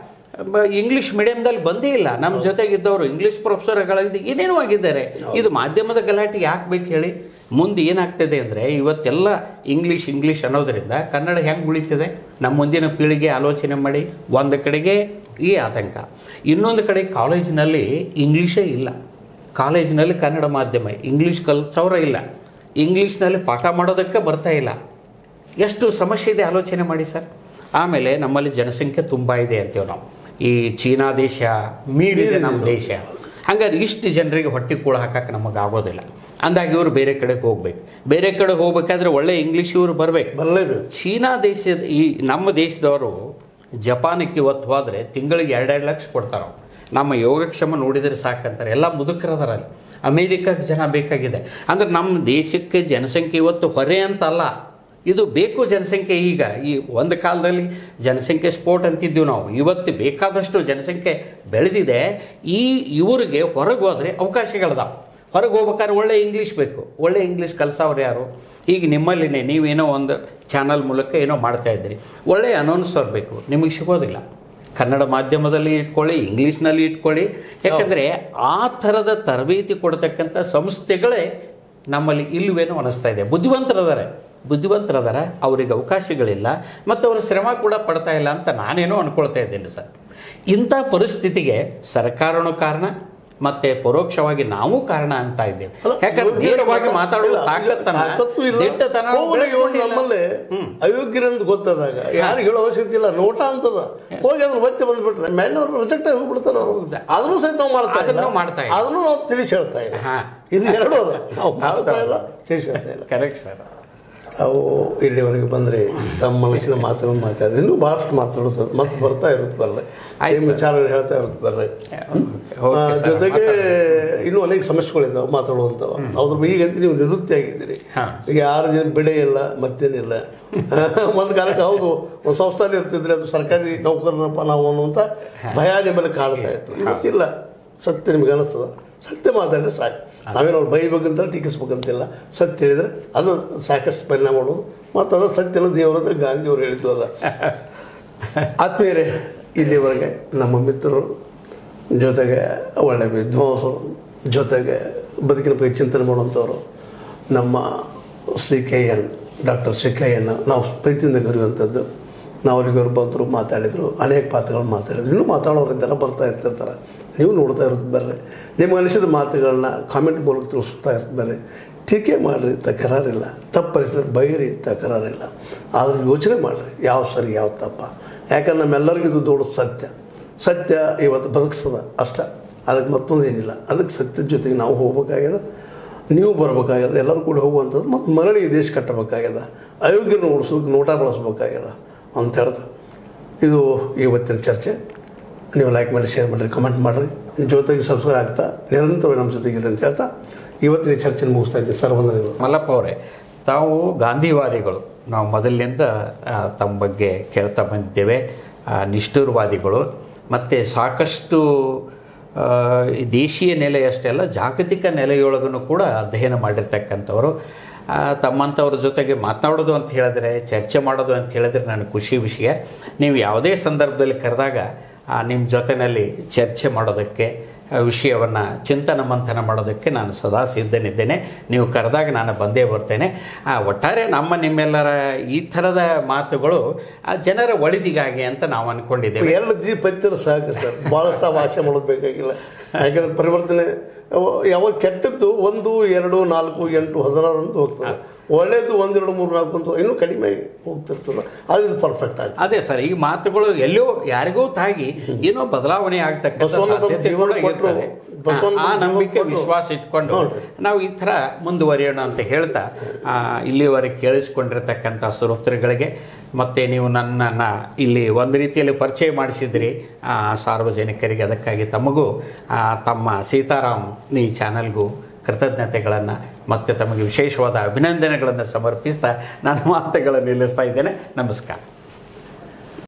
ಬ- ಇಂಗ್ಲಿಷ್ ಮೀಡಿಯಂದಲ್ಲಿ ಬಂದೇ ಇಲ್ಲ ನಮ್ಮ ಜೊತೆಗಿದ್ದವರು ಇಂಗ್ಲಿಷ್ ಪ್ರೊಫೆಸರ್ಗಳಿದ್ದು ಏನೇನೋ ಆಗಿದ್ದಾರೆ ಇದು ಮಾಧ್ಯಮದ ಗಲಾಟೆ ಯಾಕೆ ಬೇಕು ಹೇಳಿ ಮುಂದೆ ಏನಾಗ್ತದೆ ಅಂದರೆ ಇವತ್ತೆಲ್ಲ ಇಂಗ್ಲೀಷ್ ಇಂಗ್ಲೀಷ್ ಅನ್ನೋದರಿಂದ ಕನ್ನಡ ಹೆಂಗೆ ಉಳಿತದೆ ನಮ್ಮ ಮುಂದಿನ ಪೀಳಿಗೆ ಆಲೋಚನೆ ಮಾಡಿ ಒಂದು ಕಡೆಗೆ ಈ ಆತಂಕ ಇನ್ನೊಂದು ಕಡೆ ಕಾಲೇಜಿನಲ್ಲಿ ಇಂಗ್ಲೀಷೇ ಇಲ್ಲ ಕಾಲೇಜಿನಲ್ಲಿ ಕನ್ನಡ ಮಾಧ್ಯಮ ಇಂಗ್ಲೀಷ್ ಕಲ್ಸೋರ ಇಲ್ಲ ಇಂಗ್ಲೀಷ್ನಲ್ಲಿ ಪಾಠ ಮಾಡೋದಕ್ಕೆ ಬರ್ತಾ ಇಲ್ಲ ಎಷ್ಟು ಸಮಸ್ಯೆ ಇದೆ ಆಲೋಚನೆ ಮಾಡಿ ಸರ್ ಆಮೇಲೆ ನಮ್ಮಲ್ಲಿ ಜನಸಂಖ್ಯೆ ತುಂಬ ಇದೆ ಅಂತೀವಿ ನಾವು ಈ ಚೀನಾ ದೇಶ ಮೀರಿದೆ ನಮ್ಮ ದೇಶ ಹಂಗಾರೆ ಇಷ್ಟು ಜನರಿಗೆ ಹೊಟ್ಟೆ ಕೂಳ ಹಾಕಕ್ಕೆ ನಮಗೆ ಆಗೋದಿಲ್ಲ ಅಂದಾಗ ಇವರು ಬೇರೆ ಕಡೆಗೆ ಹೋಗ್ಬೇಕು ಬೇರೆ ಕಡೆ ಹೋಗ್ಬೇಕಾದ್ರೆ ಒಳ್ಳೆ ಇಂಗ್ಲೀಷ್ ಇವರು ಬರಬೇಕು ಬರಲೇಬೇಕು ಚೀನಾ ದೇಶದ ಈ ನಮ್ಮ ದೇಶದವರು ಜಪಾನಕ್ಕೆ ಇವತ್ತು ಹೋದರೆ ತಿಂಗಳಿಗೆ ಎರಡೆರಡು ಲಕ್ಷ ಕೊಡ್ತಾರೆ ಅವ್ರು. ನಮ್ಮ ಯೋಗಕ್ಷೇಮ ನೋಡಿದರೆ ಸಾಕಂತಾರೆ ಎಲ್ಲ ಮುದುಕರದಾರಲ್ಲಿ ಅಮೇರಿಕಕ್ಕೆ ಜನ ಬೇಕಾಗಿದೆ ಅಂದ್ರೆ ನಮ್ಮ ದೇಶಕ್ಕೆ ಜನಸಂಖ್ಯೆ ಇವತ್ತು ಹೊರೆ ಅಂತಲ್ಲ ಇದು ಬೇಕು ಜನಸಂಖ್ಯೆ ಈಗ ಈ ಒಂದು ಕಾಲದಲ್ಲಿ ಜನಸಂಖ್ಯೆ ಸ್ಫೋಟ ಅಂತಿದ್ದೀವಿ ನಾವು ಇವತ್ತು ಬೇಕಾದಷ್ಟು ಜನಸಂಖ್ಯೆ ಬೆಳೆದಿದೆ ಈ ಇವರಿಗೆ ಹೊರಗೆ ಹೋದರೆ ಅವಕಾಶಗಳಿದಾವೆ ಹೊರಗೆ ಹೋಗ್ಬೇಕಾದ್ರೆ ಒಳ್ಳೆ ಇಂಗ್ಲೀಷ್ ಬೇಕು ಒಳ್ಳೆ ಇಂಗ್ಲೀಷ್ ಕಲ್ಸವ್ರು ಯಾರು ಈಗ ನಿಮ್ಮಲ್ಲಿನೇ ನೀವೇನೋ ಒಂದು ಚಾನಲ್ ಮೂಲಕ ಏನೋ ಮಾಡ್ತಾ ಇದ್ದೀರಿ ಒಳ್ಳೆ ಅನೌನ್ಸರ್ ಬೇಕು ನಿಮಗೆ ಸಿಗೋದಿಲ್ಲ ಕನ್ನಡ ಮಾಧ್ಯಮದಲ್ಲಿ ಇಟ್ಕೊಳ್ಳಿ ಇಂಗ್ಲೀಷ್ನಲ್ಲಿ ಇಟ್ಕೊಳ್ಳಿ ಯಾಕಂದರೆ ಆ ಥರದ ತರಬೇತಿ ಕೊಡ್ತಕ್ಕಂಥ ಸಂಸ್ಥೆಗಳೇ ನಮ್ಮಲ್ಲಿ ಇಲ್ವೇನೋ ಅನಿಸ್ತಾ ಇದೆ ಬುದ್ಧಿವಂತರದಾರೆ ಬುದ್ಧಿವಂತರದಾರ ಅವರಿಗೆ ಅವಕಾಶಗಳಿಲ್ಲ ಮತ್ತು ಅವರ ಶ್ರಮ ಕೂಡ ಪಡ್ತಾ ಇಲ್ಲ ಅಂತ ನಾನೇನೋ ಅನ್ಕೊಳ್ತಾ ಇದ್ದೇನೆ ಸರ್ ಇಂಥ ಪರಿಸ್ಥಿತಿಗೆ ಸರ್ಕಾರನೂ ಕಾರಣ ಮತ್ತೆ ಪರೋಕ್ಷವಾಗಿ ನಾವು ಕಾರಣ ಅಂತ ಇದ್ದೇವೆ ಅಲ್ಲ, ಯಾಕಂದ್ರೆ ಯೋಗ್ಯರು ನೇರವಾಗಿ ಮಾತಾ- ಮಾತಾಡುವ ಇಲ್ಲ, ತಾಕತ್ತನ್ನ ತಾಕತ್ತು ಇಲ್ಲ. ದಿಟ್ಟತನ ನಾವು ಹೋಗ್ಲಿ ಇವಾಗ ಬೆಳೆಸ್ಕೊಂಡಿಲ್ಲ. ನಮ್ಮಲ್ಲಿ ಅಯೋಗ್ಯರಂತ ಗೊತ್ತಾದಾಗ ಯಾರಿಗೆ ಹೇಳೋ ಅವಶ್ಯಕತೆ ಇಲ್ಲ ನೋಟ ಅಂತದ ಹೋಗಿ ಅದ್ರ ಒತ್ತಿ ಬಂದ್ಬಿಟ್ರೆ ಮೇಲೆ ಅವ್ರು ರಿಜೆಕ್ಟ್ ಆಗಿ ಹೋಗ್ಬಿಡ್ತಾರ ಅವರು ಹೌದಾ? ಅದನ್ನು ಸಹಿತ ನಾವು ಮಾಡ್ತಾ ಇಲ್ಲ ಅದನ್ನು ಮಾಡ್ತಾ ಇಲ್ಲ. ಅದನ್ನು ನಾವು ತಿಳಿಸಿ ಹೇಳ್ತಾ ಇಲ್ಲ ಹಾ. ಇದು ಎರಡು ಅದ ನಾವು ಮಾಡ್ತಾ ಇಲ್ಲ ತಿಳಿಸಿ ಹೇಳ್ತಾ ಇಲ್ಲ ಕರೆಕ್ಟ್ ಸರ್ ತಾವು ಇಲ್ಲಿವರೆಗೆ ಬಂದರೆ ತಮ್ಮ ಮನಸ್ಸಿನ ಮಾತುಗಳನ್ನು ಮಾತಾಡಿದ್ರೆ ಇನ್ನೂ ಭಾಳಷ್ಟು ಮಾತಾಡುತ್ತದೆ ಮತ್ತೆ ಬರ್ತಾ ಇರುತ್ತೆ ಬರಲೆ ಆಯ್ತು ನಿಮ್ಮ ಸರ್. ವಿಚಾರಗಳು ಹೇಳ್ತಾ ಇರುತ್ತೆ ಬರಲೆ ಓಕೆ ಆ, ಸರ್, ಜೊತೆಗೆ ಇನ್ನೂ ಅನೇಕ ಸಮಸ್ಯೆಗಳಿದ್ದಾವೆ ಮಾತಾಡುವಂಥವು ಅದ್ರ ಈಗಂತೂ ನೀವು ನಿವೃತ್ತಿ ಆಗಿದ್ದೀರಿ ಹಾ. ಈಗ ಯಾರು ದಿನ ಬೆಳೆ ಇಲ್ಲ ಮತ್ತೇನಿಲ್ಲ ಒಂದು ಕಾಲಕ್ಕೆ ಹೌದು ಒಂದು ಸಂಸ್ಥಾನ ಇರ್ತಿದ್ರೆ ಅದು ಸರ್ಕಾರಿ ನೌಕರರಪ್ಪ ನಾವು ಅನ್ನುವಂಥ ಭಯ ನಿಮ್ಮಲ್ಲಿ ಕಾಡ್ತಾ ಇತ್ತು ಇವತ್ತಿಲ್ಲ ಸತ್ಯ ನಿಮ್ಗೆ ಅನಿಸ್ತದ ಸತ್ಯ ಮಾತಾಡಿದ್ರೆ ಸಾಕು ನಾವೇನು ಅವ್ರು ಬೈಬೇಕಂತ ಟೀಕಿಸ್ಬೇಕಂತಿಲ್ಲ ಸತ್ಯ ಹೇಳಿದ್ರೆ ಅದು ಸಾಕಷ್ಟು ಪರಿಣಾಮ ಮಾಡೋದು ಮತ್ತು ಅದು ಸತ್ಯನ ದೇವರು ಅಂದರೆ ಗಾಂಧಿಯವರು ಹೇಳಿದ್ದು ಅದ ಆತ್ಮೀಯರೇ ಇಲ್ಲಿವರೆಗೆ ನಮ್ಮ ಮಿತ್ರರು ಜೊತೆಗೆ ಒಳ್ಳೆಯ ವಿದ್ವಾಂಸರು ಜೊತೆಗೆ ಬದುಕಿನ ಬಗ್ಗೆ ಚಿಂತನೆ ಮಾಡುವಂಥವ್ರು ನಮ್ಮ C K N doctor C K N ನಾವು ಪ್ರೀತಿಯಿಂದ ಕರೆಯುವಂಥದ್ದು ನಾವು ಅಲ್ಲಿಗೆ ಅವ್ರು ಬಂದರು ಮಾತಾಡಿದರು ಅನೇಕ ಪಾತ್ರಗಳು ಮಾತಾಡಿದ್ರು ಇನ್ನೂ ಮಾತಾಡೋರಿದ್ದೆಲ್ಲ ಬರ್ತಾ ಇರ್ತಿರ್ತಾರೆ ನೀವು ನೋಡ್ತಾ ಇರೋದು ಬರ್ರಿ ನಿಮ್ಗೆ ಅನಿಸಿದ ಮಾತುಗಳನ್ನ ಕಾಮೆಂಟ್ ಮೂಲಕ ತಿಳಿಸ್ತಾ ಇರ್ತಾರೆ ಟೀಕೆ ಮಾಡಿರಿ ತಕರಾರಿಲ್ಲ ತಪ್ಪರಿಸಿದ್ರೆ ಬೈರಿ ತಕರಾರಿಲ್ಲ ಆದ್ರೆ ಯೋಚನೆ ಮಾಡಿರಿ ಯಾವ ಸರಿ ಯಾವ ತಪ್ಪ ಯಾಕಂದ್ರೆ ನಮ್ಮೆಲ್ಲರಿಗೂ ಇದು ದೊಡ್ಡ ಸತ್ಯ ಸತ್ಯ ಇವತ್ತು ಬದುಕಿಸ್ತದ ಅಷ್ಟ ಅದಕ್ಕೆ ಮತ್ತೊಂದು ಏನಿಲ್ಲ ಅದಕ್ಕೆ ಸತ್ಯದ ಜೊತೆಗೆ ನಾವು ಹೋಗ್ಬೇಕಾಗ್ಯದ ನೀವು ಬರ್ಬೇಕಾಗ್ಯದ ಎಲ್ಲರೂ ಕೂಡ ಹೋಗುವಂಥದ್ದು ಮತ್ತು ಮರಳಿ ಈ ದೇಶ ಕಟ್ಟಬೇಕಾಗ್ಯದ ಅಯೋಗ್ಯನ ಓಡಿಸೋದಕ್ಕೆ ನೋಟ ಬಳಸ್ಬೇಕಾಗ್ಯದ ಅಂತ ಹೇಳ್ತಾ ಇದು ಇವತ್ತಿನ ಚರ್ಚೆ ನೀವು ಲೈಕ್ ಮಾಡಿ ಶೇರ್ ಮಾಡಿರಿ ಕಮೆಂಟ್ ಮಾಡಿರಿ ಜೊತೆಗೆ ಸಬ್ಸ್ಕ್ರೈಬ್ ಆಗ್ತಾ ನಿರಂತರವಾಗಿ ನಮ್ಮ ಜೊತೆಗಿರಿ ಅಂತ ಹೇಳ್ತಾ ಇವತ್ತಿನ ಈ ಚರ್ಚೆನ ಮುಗಿಸ್ತಾ ಇದ್ದೀನಿ ಸರ್ ವಂದನೆಗಳು ಮಲ್ಲಪ್ಪ ಅವರೇ ತಾವು ಗಾಂಧಿವಾದಿಗಳು ನಾವು ಮೊದಲಿನಿಂದ ಆ, ತಮ್ಮ ಬಗ್ಗೆ ಕೇಳ್ತಾ ಬಂದಿದ್ದೇವೆ ಆ, ನಿಷ್ಠುರವಾದಿಗಳು ಮತ್ತು ಸಾಕಷ್ಟು ಆ, ಈ ದೇಶೀಯ ನೆಲೆಯಷ್ಟೇ ಅಲ್ಲ ಜಾಗತಿಕ ನೆಲೆಯೊಳಗೂ ಕೂಡ ಅಧ್ಯಯನ ಮಾಡಿರ್ತಕ್ಕಂಥವ್ರು ಆ, ತಮ್ಮಂಥವ್ರ ಜೊತೆಗೆ ಮಾತನಾಡೋದು ಅಂತ ಹೇಳಿದ್ರೆ ಚರ್ಚೆ ಮಾಡೋದು ಅಂತ ಹೇಳಿದ್ರೆ ನನಗೆ ಖುಷಿ ವಿಷಯ ನೀವು ಯಾವುದೇ ಸಂದರ್ಭದಲ್ಲಿ ಕರೆದಾಗ ನಿಮ್ಮ ಜೊತೆಯಲ್ಲಿ ಚರ್ಚೆ ಮಾಡೋದಕ್ಕೆ ವಿಷಯವನ್ನು ಚಿಂತನ ಮಂಥನ ಮಾಡೋದಕ್ಕೆ ನಾನು ಸದಾ ಸಿದ್ಧನಿದ್ದೇನೆ ನೀವು ಕರೆದಾಗ ನಾನು ಬಂದೇ ಬರ್ತೇನೆ ಆ, ಒಟ್ಟಾರೆ ನಮ್ಮ ನಿಮ್ಮೆಲ್ಲರ ಈ ಥರದ ಮಾತುಗಳು ಆ ಜನರ ಒಳಿತಿಗಾಗಿ ಅಂತ ನಾವು ಅಂದ್ಕೊಂಡಿದ್ದೇವೆ ಎರಡು ದೀಪ ಹತ್ತಿರ ಸಾಕು ಸರ್ ಭಾಳಷ್ಟು ಭಾಷೆ ಮಾಡೋದು ಬೇಕಾಗಿಲ್ಲ ಯಾಕಂದ್ರೆ ಪರಿವರ್ತನೆ ಯಾವ- ಯಾವಾಗ ಕೆಟ್ಟದ್ದು ಒಂದು ಎರಡು ನಾಲ್ಕು ಎಂಟು ಹದಿನಾರು ಅಂತ ಹೋಗ್ತದೆ ಒಳ್ಳೇದು ಒಂದೆರಡು ಮೂರು ನಾಲ್ಕು ಅಂತ ಇನ್ನೂ ಕಡಿಮೆ ಹೋಗ್ತಿರ್ತದೆ ಅದು ಇದು ಪರ್ಫೆಕ್ಟ್ ಆಗುತ್ತೆ ಅದೇ ಸರ್ ಈ ಮಾತುಗಳು ಎಲ್ಲೋ ಯಾರಿಗೂ ತಾಗಿ ಏನೋ ಬದಲಾವಣೆ ಆಗ್ತಕ್ಕಂಥ ಬಸವಣ್ಣ ತಮ್ಮ ಸಾಧ್ಯತೆ ಜೀವನ ಕೂಡ ಕೊಟ್ರು. ಇರ್ತದೆ. ಬಸವಣ್ಣ ಆ ತಮ್ಮ ನಂಬಿಕೆ ಜೀವನ ಕೊಟ್ರು. ವಿಶ್ವಾಸ ಇಟ್ಕೊಂಡು ನೋಡ್ರಿ. ನಾವು ಈ ಥರ ಮುಂದುವರಿಯೋಣ ಅಂತ ಹೇಳ್ತಾ ಆ, ಇಲ್ಲಿವರೆಗೆ ಕೇಳಿಸ್ಕೊಂಡಿರ್ತಕ್ಕಂಥ ಶ್ರೋತೃಗಳಿಗೆ ಮತ್ತೆ ನೀವು ನನ್ನನ್ನು ಇಲ್ಲಿ ಒಂದು ರೀತಿಯಲ್ಲಿ ಪರಿಚಯ ಮಾಡಿಸಿದ್ರಿ ಆ, ಸಾರ್ವಜನಿಕರಿಗೆ ಅದಕ್ಕಾಗಿ ತಮಗೂ ಆ, ತಮ್ಮ ಸೀತಾರಾಮ್ ಈ ಚಾನಲ್ಗೂ ಕೃತಜ್ಞತೆಗಳನ್ನು ಮತ್ತು ತಮಗೆ ವಿಶೇಷವಾದ ಅಭಿನಂದನೆಗಳನ್ನು ಸಮರ್ಪಿಸ್ತಾ ನನ್ನ ಮಾತುಗಳನ್ನು ನಿಲ್ಲಿಸ್ತಾ ಇದ್ದೇನೆ ನಮಸ್ಕಾರ